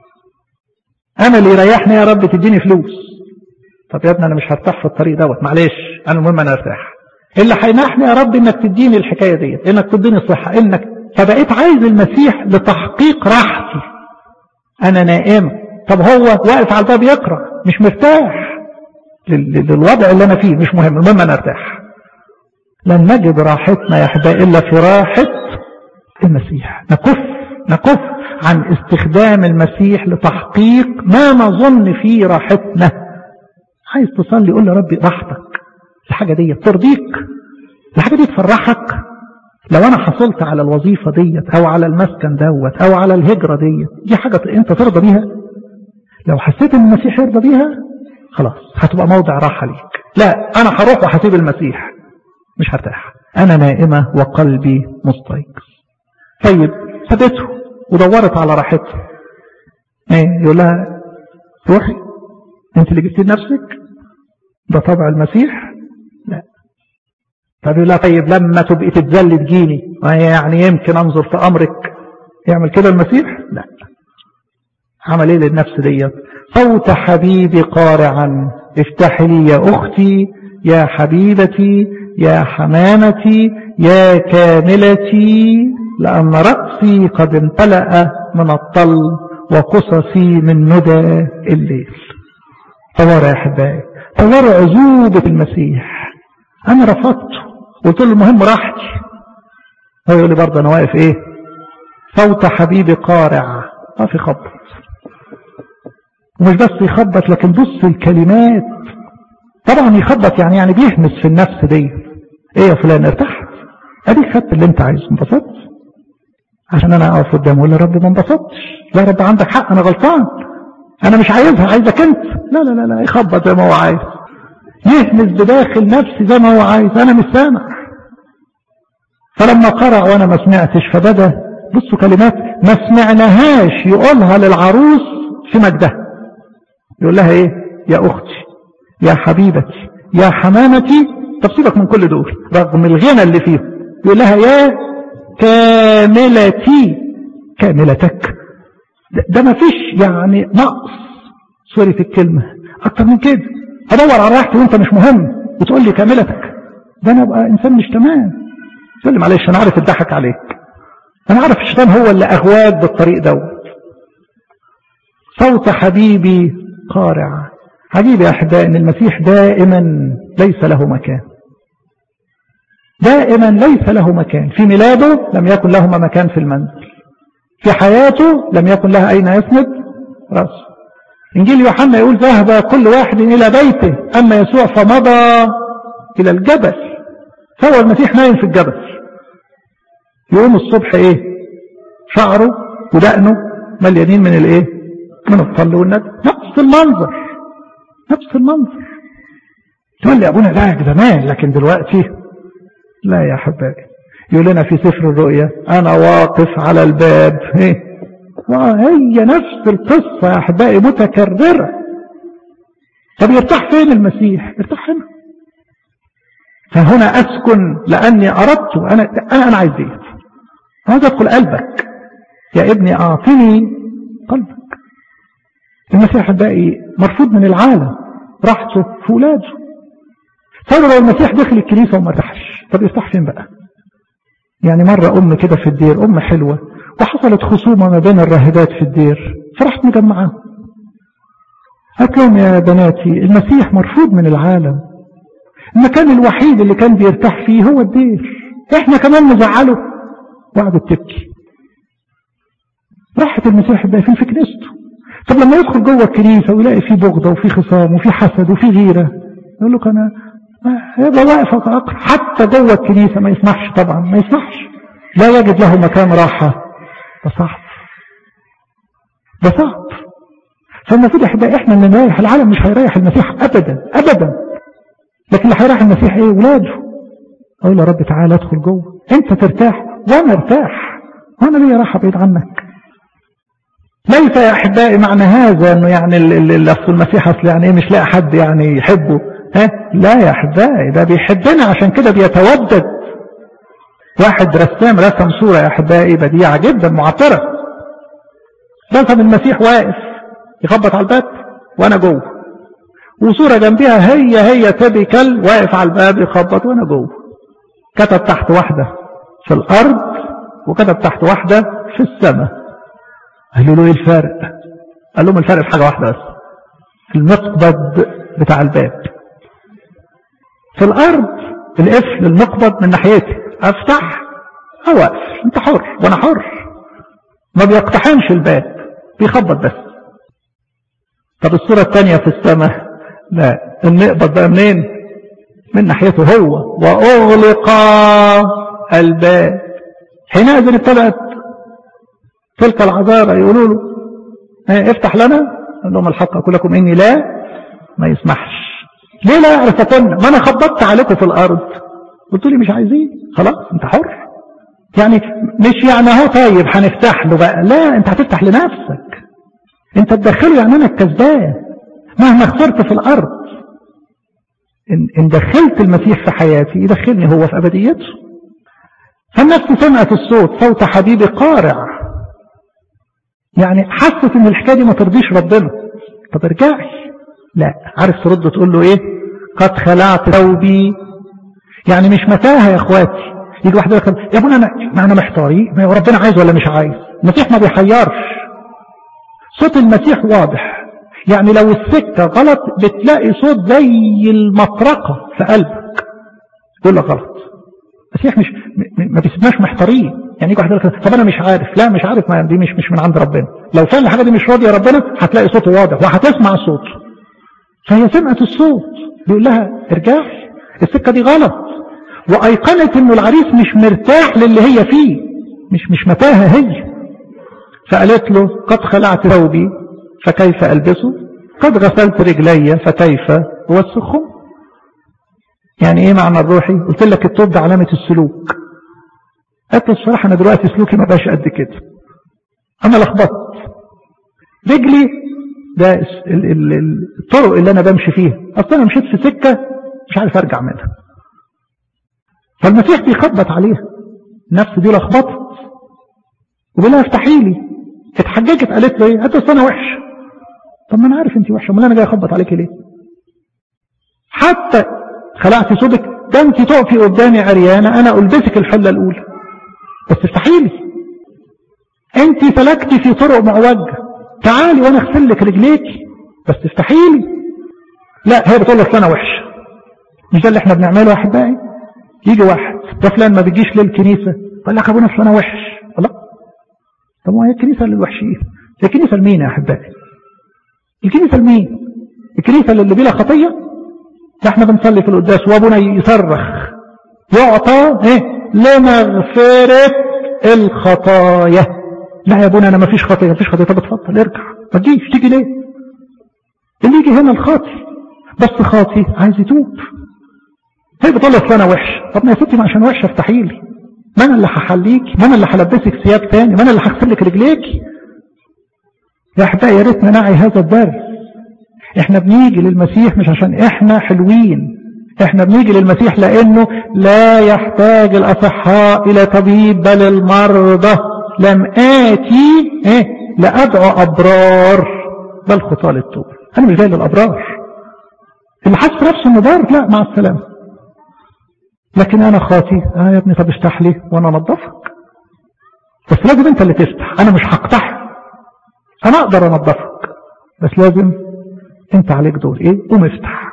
انا اللي يريحني يا رب تديني فلوس طب يا ابني انا مش هرتاح في الطريق دوت معلش انا المهم انا ارتاح اللي هينحني يا رب انك تديني الحكايه ديت انك تديني الصحه انك فبقيت عايز المسيح لتحقيق راحتي انا نائم طب هو واقف على الباب يقرا مش مرتاح للوضع اللي انا فيه مش مهم المهم انا ارتاح لن نجد راحتنا يا احبائي الا في راحه المسيح نكف نكف عن استخدام المسيح لتحقيق ما نظن فيه راحتنا عايز تصلي قول ربي راحتك الحاجة دي ترضيك الحاجة دي تفرحك لو انا حصلت على الوظيفة ديت او على المسكن دوت او على الهجرة ديت دي حاجة انت ترضى بيها لو حسيت ان المسيح يرضى بيها خلاص هتبقى موضع راحة ليك لا انا هروح وهسيب المسيح مش هرتاح انا نائمة وقلبي مستيقظ طيب سابته ودورت على راحتها ايه يقول لها روحي انت اللي جبتي لنفسك ده طبع المسيح لا طب يقول لها طيب لما تبقي تتذل تجيني يعني يمكن انظر في امرك يعمل كده المسيح لا عمل ايه للنفس ديت صوت حبيبي قارعا افتحي لي يا اختي يا حبيبتي يا حمامتي يا كاملتي لأن رأسي قد امتلأ من الطل وقصصي من ندى الليل طوار يا أحبائي طوار عزوبة المسيح أنا رفضته قلت له المهم راحتي هو يقول لي برضه أنا واقف إيه صوت حبيبي قارع ما في خبط ومش بس يخبط لكن بص الكلمات طبعا يخبط يعني يعني بيهمس في النفس دي ايه يا فلان ارتحت اديك خدت اللي انت عايزه انبسطت عشان انا اقف قدامه اقول له رب ما انبسطتش لا رب عندك حق انا غلطان انا مش عايزها عايزك انت لا لا لا لا يخبط زي ما هو عايز يهمس بداخل نفسي زي ما هو عايز انا مش سامع فلما قرع وانا ما سمعتش فبدا بصوا كلمات ما سمعناهاش يقولها للعروس في مجدها يقول لها ايه يا اختي يا حبيبتي يا حمامتي طب سيبك من كل دول رغم الغنى اللي فيه يقول لها يا كاملتي كاملتك ده, ده ما فيش يعني نقص سوري في الكلمة اكتر من كده ادور على راحتي وانت مش مهم وتقول لي كاملتك ده انا ابقى انسان مش تمام تقول لي معلش انا عارف الضحك عليك انا عارف الشيطان هو اللي اغواك بالطريق دوت صوت حبيبي قارع عجيب يا احبائي ان المسيح دائما ليس له مكان دائما ليس له مكان في ميلاده لم يكن له مكان في المنزل في حياته لم يكن لها أين يسند رأسه إنجيل يوحنا يقول ذهب كل واحد إلى بيته أما يسوع فمضى إلى الجبل فهو المسيح نايم في الجبل يقوم الصبح إيه شعره ودقنه مليانين من الإيه من الطل والندى نفس المنظر نفس المنظر تقول لي أبونا ده زمان لكن دلوقتي لا يا حبايبي يقول لنا في سفر الرؤيا أنا واقف على الباب إيه هي نفس القصة يا أحبائي متكررة طب يرتاح فين المسيح يرتاح هنا فهنا أسكن لأني أردت أنا, أنا, أنا عايز ديت عايز أدخل قلبك يا ابني أعطني قلبك المسيح أحبائي مرفوض من العالم راحته في ولاده طيب لو المسيح دخل الكنيسة وما ارتاحش طب يرتاح فين بقى يعني مرة أم كده في الدير أم حلوة وحصلت خصومة ما بين الراهبات في الدير فرحت مجمعاهم قالت لهم يا بناتي المسيح مرفوض من العالم المكان الوحيد اللي كان بيرتاح فيه هو الدير احنا كمان نزعله وقعدت تبكي راحت المسيح بقى في كنيسته طب لما يدخل جوه الكنيسة ويلاقي فيه بغضة وفيه خصام وفيه حسد وفيه غيرة يقول له انا يبقى واقف أقرأ حتى جوه الكنيسة ما يسمحش طبعا ما يسمحش لا يجد له مكان راحة ده صعب ده صعب فالمفروض احنا احنا اللي نريح العالم مش هيريح المسيح ابدا ابدا لكن اللي هيريح المسيح ايه ولاده اقول يا رب تعالى ادخل جوه انت ترتاح وانا ارتاح وانا ليا راحه بعيد عنك ليس يا احبائي معنى هذا انه يعني اصل المسيح اصل يعني ايه مش لاقي حد يعني يحبه ها لا يا احبائي ده بيحبنا عشان كده بيتودد واحد رسام رسم صورة يا احبائي بديعة جدا معطرة رسم المسيح واقف يخبط على الباب وانا جوه وصورة جنبها هي هي تبكل واقف على الباب يخبط وانا جوه كتب تحت واحدة في الارض وكتب تحت واحدة في السماء قالوا له ايه الفرق قال لهم الفرق في حاجة واحدة بس المقبض بتاع الباب في الارض القفل المقبض من ناحيتي افتح او اقفل انت حر وانا حر ما بيقتحمش الباب بيخبط بس طب الصورة الثانية في السماء لا المقبض بقى منين من ناحيته هو واغلق الباب حينئذ ابتدأت تلك العذارى يقولوا له افتح لنا قال لهم الحق اقول لكم اني لا ما يسمحش ليه لا يعرف أكون ما أنا خبطت عليكم في الأرض قلت لي مش عايزين خلاص أنت حر يعني مش يعني اهو طيب هنفتح له بقى لا أنت هتفتح لنفسك أنت تدخله يعني أنا الكذبان مهما خسرت في الأرض إن, إن دخلت المسيح في حياتي يدخلني هو في أبديته فالنفس سمعت الصوت صوت حبيبي قارع يعني حست ان الحكايه دي ما ترضيش ربنا طب ارجعي لا عارف ترد تقول له ايه قد خلعت ثوبي يعني مش متاهة يا اخواتي يجي واحد يقول يا ابونا انا ما انا محتاري ما ربنا عايز ولا مش عايز المسيح ما بيحيرش صوت المسيح واضح يعني لو السكة غلط بتلاقي صوت زي المطرقة في قلبك يقول لك غلط المسيح مش ما بيسيبناش محتارين يعني يجي واحد يقول طب انا مش عارف لا مش عارف ما دي مش مش من عند ربنا لو فعلا الحاجه دي مش راضيه ربنا هتلاقي صوته واضح وهتسمع صوته فهي سمعت الصوت بيقول لها ارجعي السكة دي غلط وأيقنت انه العريس مش مرتاح للي هي فيه مش مش متاهة هي فقالت له قد خلعت ثوبي فكيف ألبسه قد غسلت رجلي فكيف أوسخهم يعني ايه معنى الروحي قلت لك التوب ده علامة السلوك قلت الصراحة انا دلوقتي سلوكي ما بقاش قد كده انا لخبطت رجلي ده الطرق اللي انا بمشي فيها اصلا انا مشيت في سكة مش عارف ارجع منها فالمسيح بيخبط عليها نفس دي لخبطت وبلا افتحي لي اتحججت قالت له ايه قالت انا وحش طب ما انا عارف انت وحشه امال انا جاي اخبط عليك ليه حتى خلعت ثوبك ده انت تقفي قدامي عريانه انا البسك الحله الاولى بس افتحي لي انت سلكتي في طرق معوجه تعالي وانا اغسل لك رجليكي بس افتحي لي لا هي بتقول لك انا وحش مش ده اللي احنا بنعمله يا احبائي يجي واحد ده فلان ما بيجيش للكنيسه يقول لك ابونا فلان وحش لا طب ما هي الكنيسه للوحشين هي الكنيسه لمين يا احبائي الكنيسه لمين الكنيسه اللي بلا خطيه ده احنا بنصلي في القداس وابونا يصرخ يعطى ايه لمغفره الخطايا لا يا ابونا انا ما فيش خطيه ما فيش خطيه طب اتفضل ارجع ما تجيش تيجي ليه اللي يجي هنا الخاطي بس خاطي عايز يتوب هي بتقول لك انا وحش طب ما يا ستي ما عشان وحشه افتحي لي ما انا اللي هحليكي ما انا اللي هلبسك ثياب تاني ما انا اللي هغسل لك رجليكي يا احبائي يا ريتنا نعي هذا الدرس احنا بنيجي للمسيح مش عشان احنا حلوين احنا بنيجي للمسيح لانه لا يحتاج الاصحاء الى طبيب بل المرضى لم اتي ايه لادعو ابرار بل خطى للتوب انا مش جاي للابرار اللي حاسس نفسه انه بار لا مع السلامه لكن انا خاطي اه يا ابني طب افتح لي وانا انضفك بس لازم انت اللي تفتح انا مش هقتحم انا اقدر انضفك بس لازم انت عليك دور ايه قوم افتح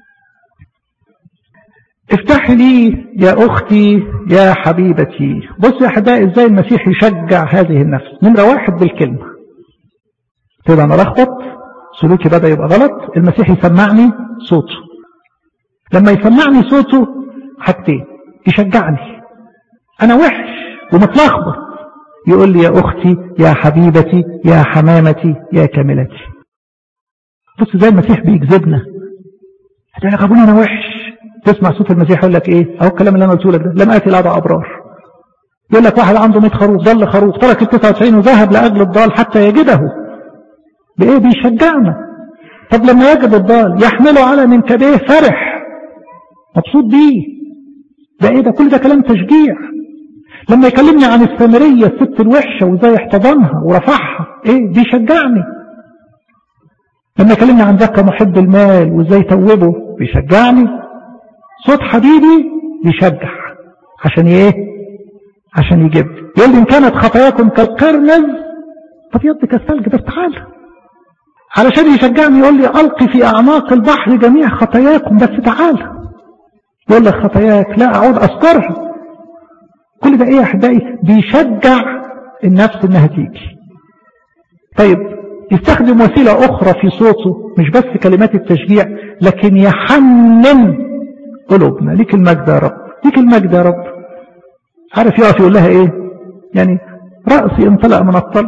افتح لي يا اختي يا حبيبتي بص يا احبائي ازاي المسيح يشجع هذه النفس نمرة واحد بالكلمة كده انا لخبط سلوكي بدأ يبقى غلط المسيح يسمعني صوته لما يسمعني صوته حاجتين يشجعني انا وحش ومتلخبط يقول لي يا اختي يا حبيبتي يا حمامتي يا كاملتي بص زي المسيح بيجذبنا هتقول لك ابونا انا وحش تسمع صوت المسيح يقول لك ايه اهو الكلام اللي انا قلته لك ده لم اتي لأضع ابرار يقول لك واحد عنده 100 خروف ضل خروف ترك ال 99 وذهب لاجل الضال حتى يجده بايه بيشجعنا طب لما يجد الضال يحمله على منكبيه فرح مبسوط بيه ده ايه ده كل ده كلام تشجيع لما يكلمني عن السامرية الست الوحشة وازاي احتضنها ورفعها ايه بيشجعني لما يكلمني عن ذكى محب المال وازاي توبه بيشجعني صوت حبيبي بيشجع عشان ايه عشان يجيب يقول لي ان كانت خطاياكم كالقرمز فبيض كالثلج بس تعال علشان يشجعني يقول لي القي في اعماق البحر جميع خطاياكم بس تعال يقول لك خطاياك لا اعود اذكرها كل ده ايه يا احبائي بيشجع النفس انها تيجي طيب يستخدم وسيلة اخرى في صوته مش بس كلمات التشجيع لكن يحنن قلوبنا ليك المجد يا رب ليك المجد يا رب عارف يقف يقول لها ايه يعني رأسي انطلق من الطل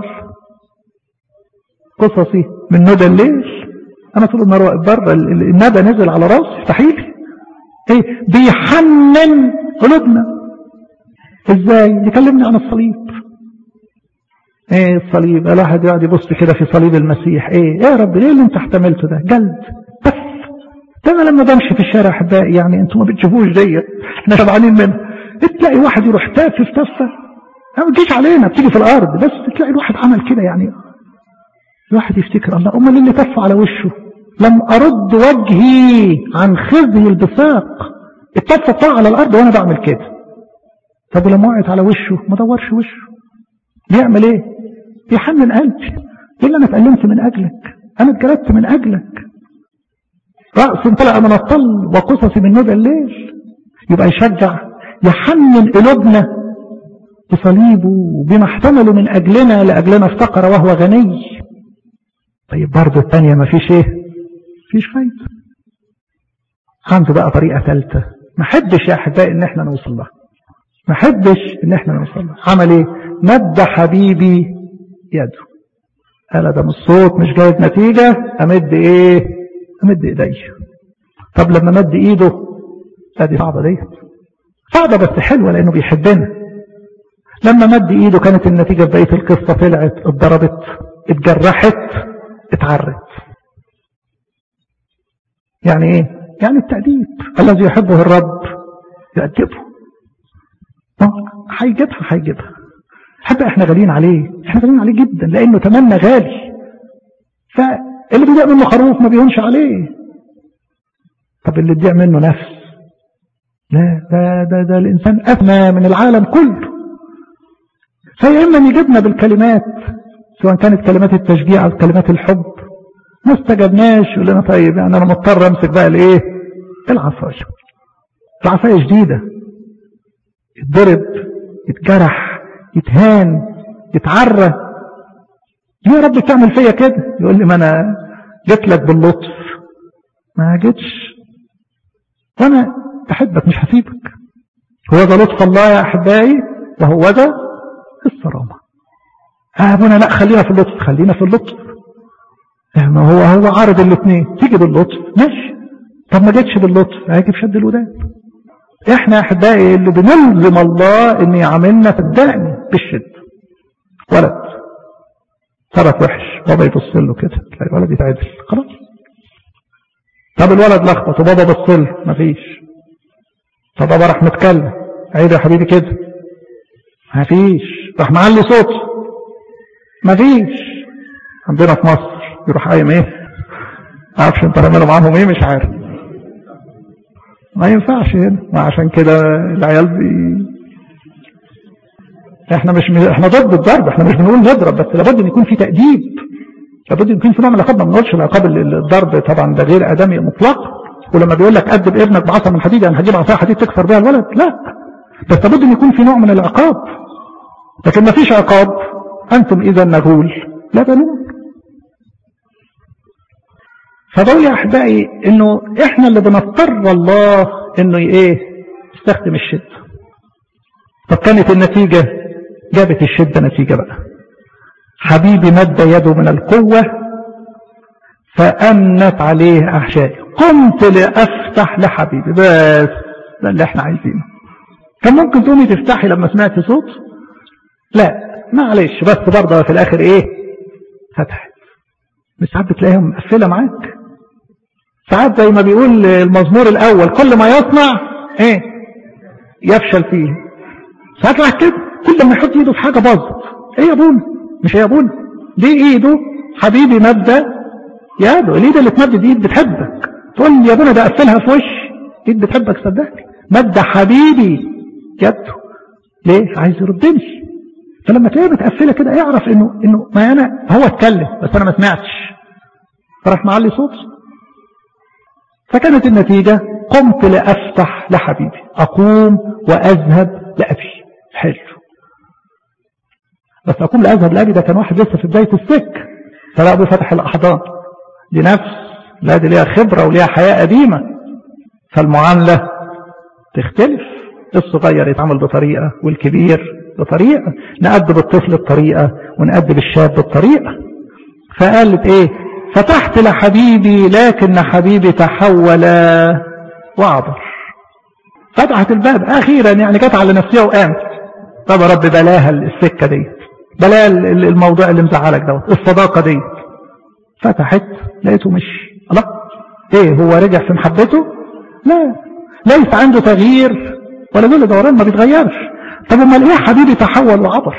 قصصي من ندى الليل انا طول النهار واقف بره الندى نزل على راسي افتحيلي ايه بيحنن قلوبنا ازاي يكلمني عن الصليب ايه الصليب الواحد يقعد يبص كده في صليب المسيح ايه ايه يا رب ليه اللي انت احتملته ده جلد بس ده انا لما بمشي في الشارع احبائي يعني انتوا ما بتشوفوش ديت احنا شبعانين منها تلاقي واحد يروح تاف في تفه ما بتجيش علينا بتيجي في الارض بس تلاقي الواحد عمل كده يعني الواحد يفتكر الله امال اللي تف على وشه لم ارد وجهي عن خزي البساق التفه بتاع على الارض وانا بعمل كده طب ولما وقعت على وشه ما دورش وشه بيعمل ايه بيحنن قلبي ايه انا اتألمت من اجلك انا اتجلدت من اجلك رأس انطلق من الطل وقصصي من ندى الليل يبقى يشجع يحنن قلوبنا بصليبه بما احتمله من اجلنا لاجلنا افتقر وهو غني طيب برضه الثانية ما فيش ايه فيش فايدة عنده بقى طريقة ثالثة ما حدش يا احبائي ان احنا نوصل لها ما حبش ان احنا نوصل عمل ايه مد حبيبي يده قال ده مش صوت مش جايب نتيجة امد ايه امد ايدي طب لما مد ايده ادي صعبة دي صعبة بس حلوة لانه بيحبنا لما مد ايده كانت النتيجة بقية القصة طلعت اتضربت اتجرحت اتعرت يعني ايه يعني التأديب الذي يحبه الرب يأدبه هيجيبها هيجيبها حتى احنا غاليين عليه احنا غاليين عليه جدا لانه تمنى غالي فاللي بيضيع منه خروف ما بيهونش عليه طب اللي بيضيع منه نفس لا ده, ده, ده الانسان افنى من العالم كله فيا اما يجيبنا بالكلمات سواء كانت كلمات التشجيع او كلمات الحب ما استجبناش يقول لنا طيب يعني انا مضطر امسك بقى الايه العصايه العصايه جديده يتضرب يتجرح يتهان يتعرى ليه يا رب تعمل فيا كده يقول لي ما انا جيت لك باللطف ما جيتش وانا بحبك مش هسيبك هو ده لطف الله يا احبائي وهو ده الصرامه آه ابونا لا خلينا في اللطف خلينا في اللطف ما هو هو عارض الاثنين تيجي باللطف ماشي طب ما جتش باللطف هيجي بشد الودان احنا احبائي اللي بنلزم الله ان يعاملنا صدقني بالشد ولد ثبت وحش بابا يبص له كده تلاقي الولد يتعدل خلاص طب الولد لخبط وبابا بص له مفيش طب بابا راح متكلم عيد يا حبيبي كده مفيش راح معلي صوته مفيش عندنا في مصر يروح قايم ايه عارفش انت تعملوا معاهم ايه مش عارف ما ينفعش هنا وعشان كده العيال بي... احنا مش احنا ضد الضرب احنا مش بنقول نضرب بس لابد ان يكون في تأديب لابد ان يكون في نوع من العقاب ما بنقولش العقاب الضرب طبعا ده غير ادمي مطلق ولما بيقول لك ادب ابنك بعصا من حديد يعني هتجيب عصا حديد تكسر بيها الولد لا بس لابد ان يكون في نوع من العقاب لكن ما فيش عقاب انتم اذا نغول لا بنون فبقول يا احبائي انه احنا اللي بنضطر الله انه ايه يستخدم الشدة طب كانت النتيجة جابت الشدة نتيجة بقى حبيبي مد يده من القوة فأمنت عليه أحشائي قمت لأفتح لحبيبي بس ده اللي احنا عايزينه كان ممكن تقومي تفتحي لما سمعت صوت لا معلش بس برضه في الآخر ايه فتحت مش ساعات بتلاقيها مقفلة معاك ساعات زي ما بيقول المزمور الأول كل ما يصنع ايه يفشل فيه ساعات واحد كده كل ما يحط ايده في حاجة باظت ايه يا ابونا مش يا ابونا دي ايده حبيبي مادة يده الايد اللي تمدد ايد بتحبك تقول لي يا ابونا ده قفلها في وشي ايد بتحبك صدقني مادة حبيبي يده ليه عايز يردني فلما تلاقيها متقفله كده اعرف انه انه ما انا هو اتكلم بس انا ما سمعتش فراح معلي صوتي فكانت النتيجة قمت لأفتح لحبيبي أقوم وأذهب لأبي حلو بس أقوم لأذهب لأبي ده كان واحد لسه في بداية السك فلا أبو فتح الأحضان دي نفس لا دي ليها خبرة وليها حياة قديمة فالمعاملة تختلف الصغير يتعامل بطريقة والكبير بطريقة نأدب الطفل بطريقة ونأدب الشاب بطريقة فقالت ايه فتحت لحبيبي لكن حبيبي تحول وعبر فتحت الباب اخيرا يعني جت على نفسها وقامت طب يا رب بلاها السكة دي بلا الموضوع اللي مزعلك دوت الصداقة دي فتحت لقيته مش الله ايه هو رجع في محبته لا ليس عنده تغيير ولا دول دوران ما بيتغيرش طب امال ايه حبيبي تحول وعبر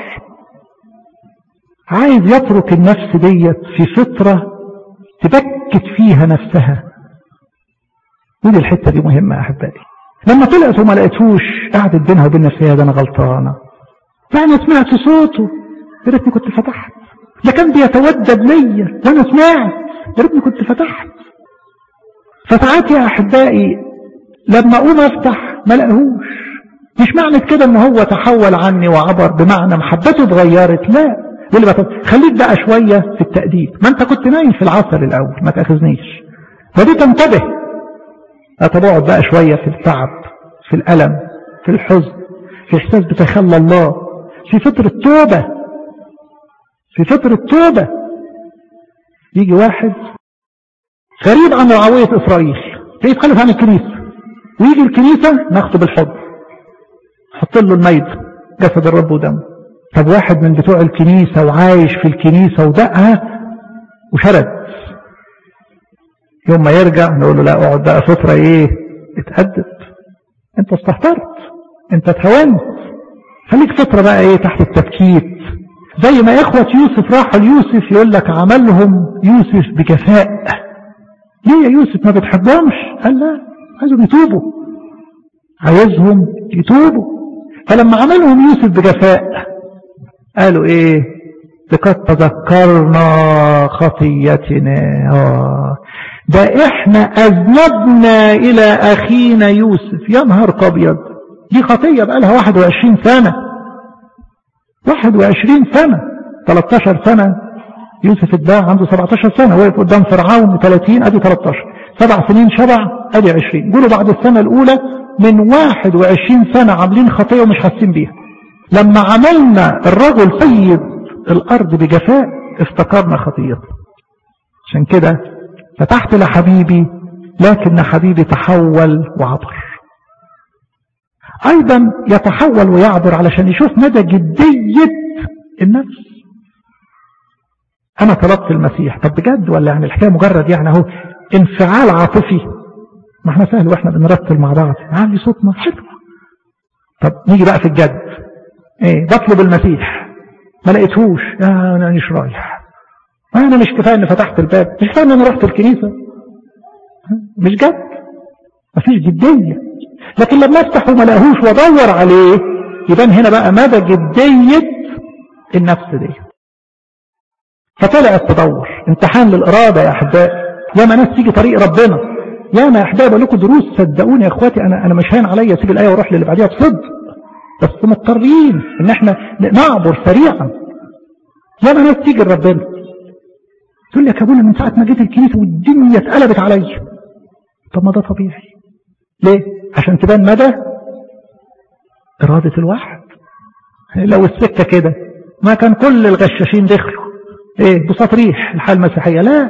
عايز يترك النفس ديت في فترة تبكت فيها نفسها ودي الحتة دي مهمة احبائي لما طلعت وما لقيتهوش قعدت بينها وبين نفسها ده انا غلطانة فانا سمعت صوته يا ريتني كنت فتحت ده كان بيتودد ليا وانا سمعت يا ريتني كنت فتحت فساعات يا احبائي لما اقوم افتح ما لقيهوش مش معنى كده ان هو تحول عني وعبر بمعنى محبته اتغيرت لا يقول لي خليك بقى شوية في التأديب ما انت كنت نايم في العسل الاول ما تأخذنيش فدي تنتبه اتبعد بقى شوية في التعب في الألم في الحزن في إحساس بتخلى الله في فترة توبة في فترة توبة يجي واحد غريب عن رعوية إسرائيل فيتخلف عن الكنيسة ويجي الكنيسة ناخده بالحب حط له الميت جسد الرب ودمه طب واحد من بتوع الكنيسة وعايش في الكنيسة ودقها وشرد يوم ما يرجع نقول له لا اقعد بقى فترة ايه اتأدب انت استهترت انت اتهونت خليك فترة بقى ايه تحت التبكيت زي ما اخوة يوسف راحوا ليوسف يقول لك عملهم يوسف بجفاء ليه يا يوسف ما بتحبهمش قال لا عايزهم يتوبوا عايزهم يتوبوا فلما عملهم يوسف بجفاء قالوا ايه لقد تذكرنا خطيتنا آه ده احنا اذنبنا الى اخينا يوسف يا نهار ابيض دي خطية بقى لها 21 سنة 21 سنة 13 سنة يوسف اتباع عنده 17 سنة وقف قدام فرعون 30 ادي 13 سبع سنين شبع ادي 20 قولوا بعد السنة الاولى من 21 سنة عاملين خطية ومش حاسين بيها لما عملنا الرجل سيد الارض بجفاء افتكرنا خطيته عشان كده فتحت لحبيبي لكن حبيبي تحول وعبر ايضا يتحول ويعبر علشان يشوف مدى جدية النفس انا طلبت المسيح طب بجد ولا يعني الحكاية مجرد يعني اهو انفعال عاطفي ما احنا سهل واحنا بنرتل مع بعض عندي صوتنا حلو طب نيجي بقى في الجد ايه بطلب المسيح ما لقيتهوش انا مش رايح انا مش كفايه اني فتحت الباب مش كفايه ان انا رحت الكنيسه مش جد مفيش جديه لكن لما افتح وما لقاهوش وادور عليه يبان هنا بقى مدى جديه النفس دي فطلعت تدور امتحان للاراده يا احبائي ياما ناس تيجي طريق ربنا ياما يا احبائي بقول لكم دروس صدقوني يا اخواتي انا انا مش هين عليا اسيب الايه واروح للي بعديها بصدق بس مضطرين ان احنا نعبر سريعا ياما ناس تيجي لربنا تقول لي يا كابولا من ساعه ما جيت الكنيسه والدنيا اتقلبت عليا طب ما ده طبيعي ليه عشان تبان مدى اراده الواحد لو السكه كده ما كان كل الغشاشين دخلوا ايه بساط ريح الحياه المسيحيه لا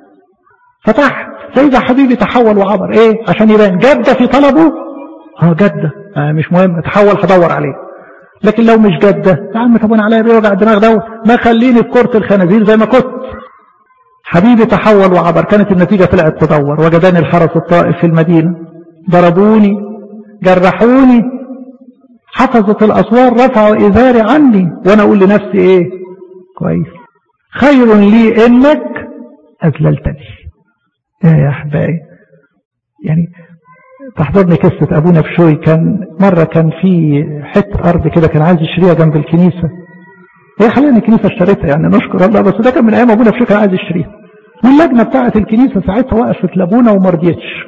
فتحت سيدة حبيبي تحول وعبر ايه عشان يبان جدة في طلبه اه جدة آه مش مهم تحول هدور عليه لكن لو مش جدة يا عم طب انا عليا بيوجع الدماغ ده ما خليني في كرة الخنازير زي ما كنت حبيبي تحول وعبر كانت النتيجة طلعت تدور وجداني الحرس الطائف في المدينة ضربوني جرحوني حفظت الأسوار رفعوا إزاري عني وأنا أقول لنفسي إيه كويس خير لي إنك أذللتني إيه يا أحبائي يعني تحضرني قصة أبونا بشوي كان مرة كان في حتة أرض كده كان عايز يشتريها جنب الكنيسة هي حاليا الكنيسة اشتريتها يعني نشكر الله بس ده كان من أيام أبونا بشوي كان عايز يشتريها واللجنة بتاعة الكنيسة ساعتها وقفت لأبونا وما رضيتش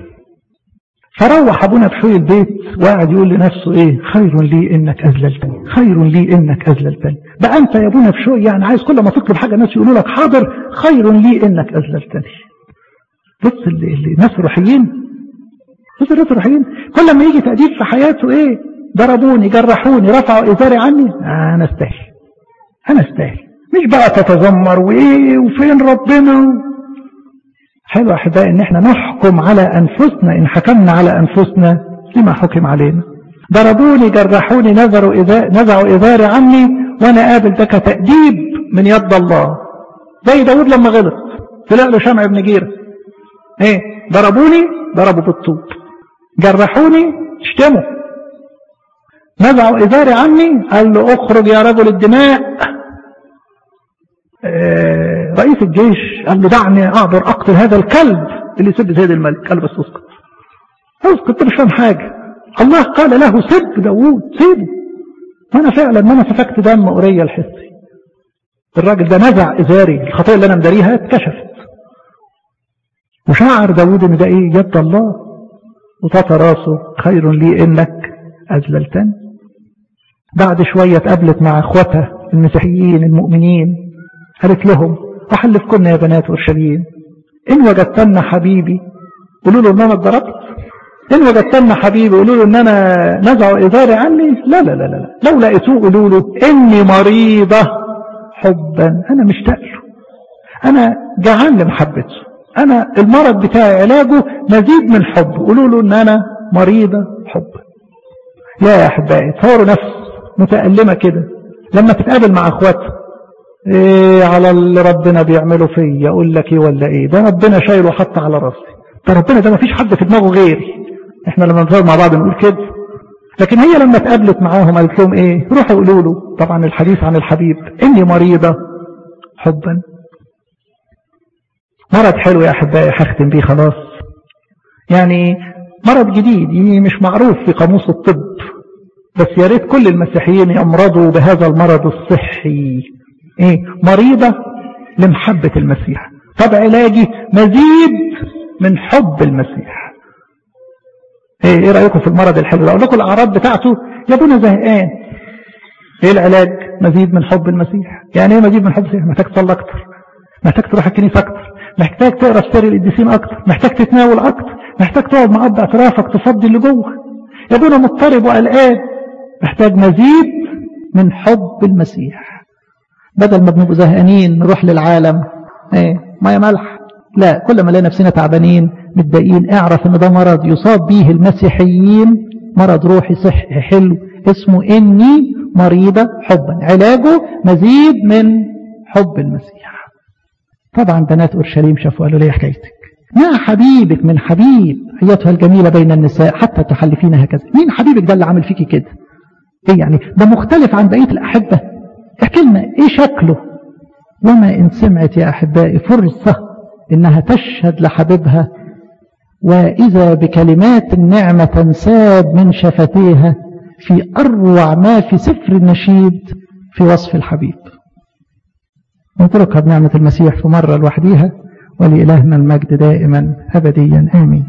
فروح أبونا بشوي البيت وقعد يقول لنفسه إيه خير لي إنك أذللتني خير لي إنك أذللتني بقى أنت يا أبونا بشوي يعني عايز كل ما تطلب حاجة الناس يقولوا لك حاضر خير لي إنك أذللتني بص اللي, اللي ناس روحيين بص الناس الروحيين كل ما يجي تأديب في حياته إيه ضربوني جرحوني رفعوا إزاري عني آه أنا استاهل أنا استاهل مش بقى تتذمر وإيه وفين ربنا حلو أحبائي إن إحنا نحكم على أنفسنا إن حكمنا على أنفسنا لما حكم علينا ضربوني جرحوني نزعوا إذا نزعوا إذاري عني وأنا قابل ده كتأديب من يد الله زي داود لما غلط طلع له شمع بن جيرة إيه ضربوني ضربوا بالطوب جرحوني اشتموا نزعوا إذاري عني قال له اخرج يا رجل الدماء آه رئيس الجيش قال له دعني اقدر اقتل هذا الكلب اللي يسب زيد الملك قال بس اسكت اسكت مش فاهم حاجه الله قال له سب داوود سيبه وانا فعلا ما انا سفكت دم اوريا الحسي الراجل ده نزع ازاري الخطيه اللي انا مداريها اتكشفت وشعر داوود ان ده ايه يد الله وطاط راسه خير لي انك اذللتني بعد شويه اتقابلت مع اخواتها المسيحيين المؤمنين قالت لهم أحلفكن يا بنات أورشليم إن وجدتن حبيبي قولوا له إن أنا اتضربت إن وجدتن حبيبي قولوا له إن أنا نزع إزاري عني لا لا لا لا لو لقيتوه قولوا له إني مريضة حبا أنا مشتاق له أنا جعان لمحبته أنا المرض بتاعي علاجه مزيد من حب قولوا له إن أنا مريضة حبا يا أحبائي تصوروا نفس متألمة كده لما تتقابل مع أخواتها إيه على اللي ربنا بيعمله فيا أقول لك إيه ولا إيه ده ربنا شايله حتى على راسي ده ربنا ده مفيش حد في دماغه غيري احنا لما نتفرج مع بعض نقول كده لكن هي لما اتقابلت معاهم قالت لهم ايه روحوا قولوا له طبعا الحديث عن الحبيب اني مريضة حبا مرض حلو يا احبائي هختم بيه خلاص يعني مرض جديد مش معروف في قاموس الطب بس يا ريت كل المسيحيين يمرضوا بهذا المرض الصحي ايه مريضة لمحبة المسيح طب علاجي مزيد من حب المسيح ايه, إيه رأيكم في المرض الحلو اقول لكم الاعراض بتاعته يا ابونا زهقان ايه العلاج مزيد من حب المسيح يعني ايه مزيد من حب المسيح محتاج تصلي اكتر محتاج تروح الكنيسة اكتر محتاج تقرا في سير القديسين اكتر محتاج تتناول اكتر محتاج تقعد مع اب اطرافك تفضي اللي جوه يا ابونا مضطرب وقلقان محتاج مزيد من حب المسيح بدل ما بنبقى زهقانين نروح للعالم ايه ميه ملح لا كل ما نلاقي نفسنا تعبانين متضايقين اعرف ان ده مرض يصاب به المسيحيين مرض روحي صحي حلو اسمه اني مريضة حبا علاجه مزيد من حب المسيح طبعا بنات اورشليم شافوا قالوا لي حكايتك ما حبيبك من حبيب ايتها الجميلة بين النساء حتى تحلفين هكذا مين حبيبك ده اللي عامل فيكي كده ايه يعني ده مختلف عن بقية الاحبة احكي لنا ايه شكله وما ان سمعت يا احبائي فرصة انها تشهد لحبيبها واذا بكلمات النعمة تنساب من شفتيها في اروع ما في سفر النشيد في وصف الحبيب نتركها بنعمة المسيح في مرة لوحديها ولإلهنا المجد دائما أبديا آمين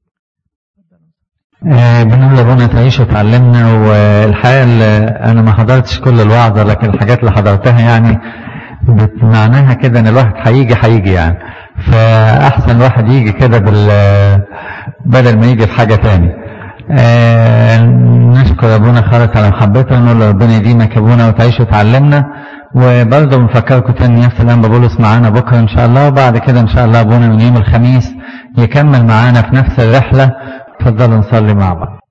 آه بنقول لابونا تعيش وتعلمنا والحقيقة أنا ما حضرتش كل الوعظة لكن الحاجات اللي حضرتها يعني معناها كده ان الواحد هيجي هيجي يعني فأحسن الواحد يجي كده بال بدل ما يجي بحاجة تاني آه نشكر ابونا خالص على محبته ونقول ربنا يديمك يا ابونا وتعيش وتعلمنا وبرضه بنفكركم تاني نفس الانبا بولس معانا بكره ان شاء الله وبعد كده ان شاء الله ابونا من يوم الخميس يكمل معانا في نفس الرحله اتفضلوا نصلي مع بعض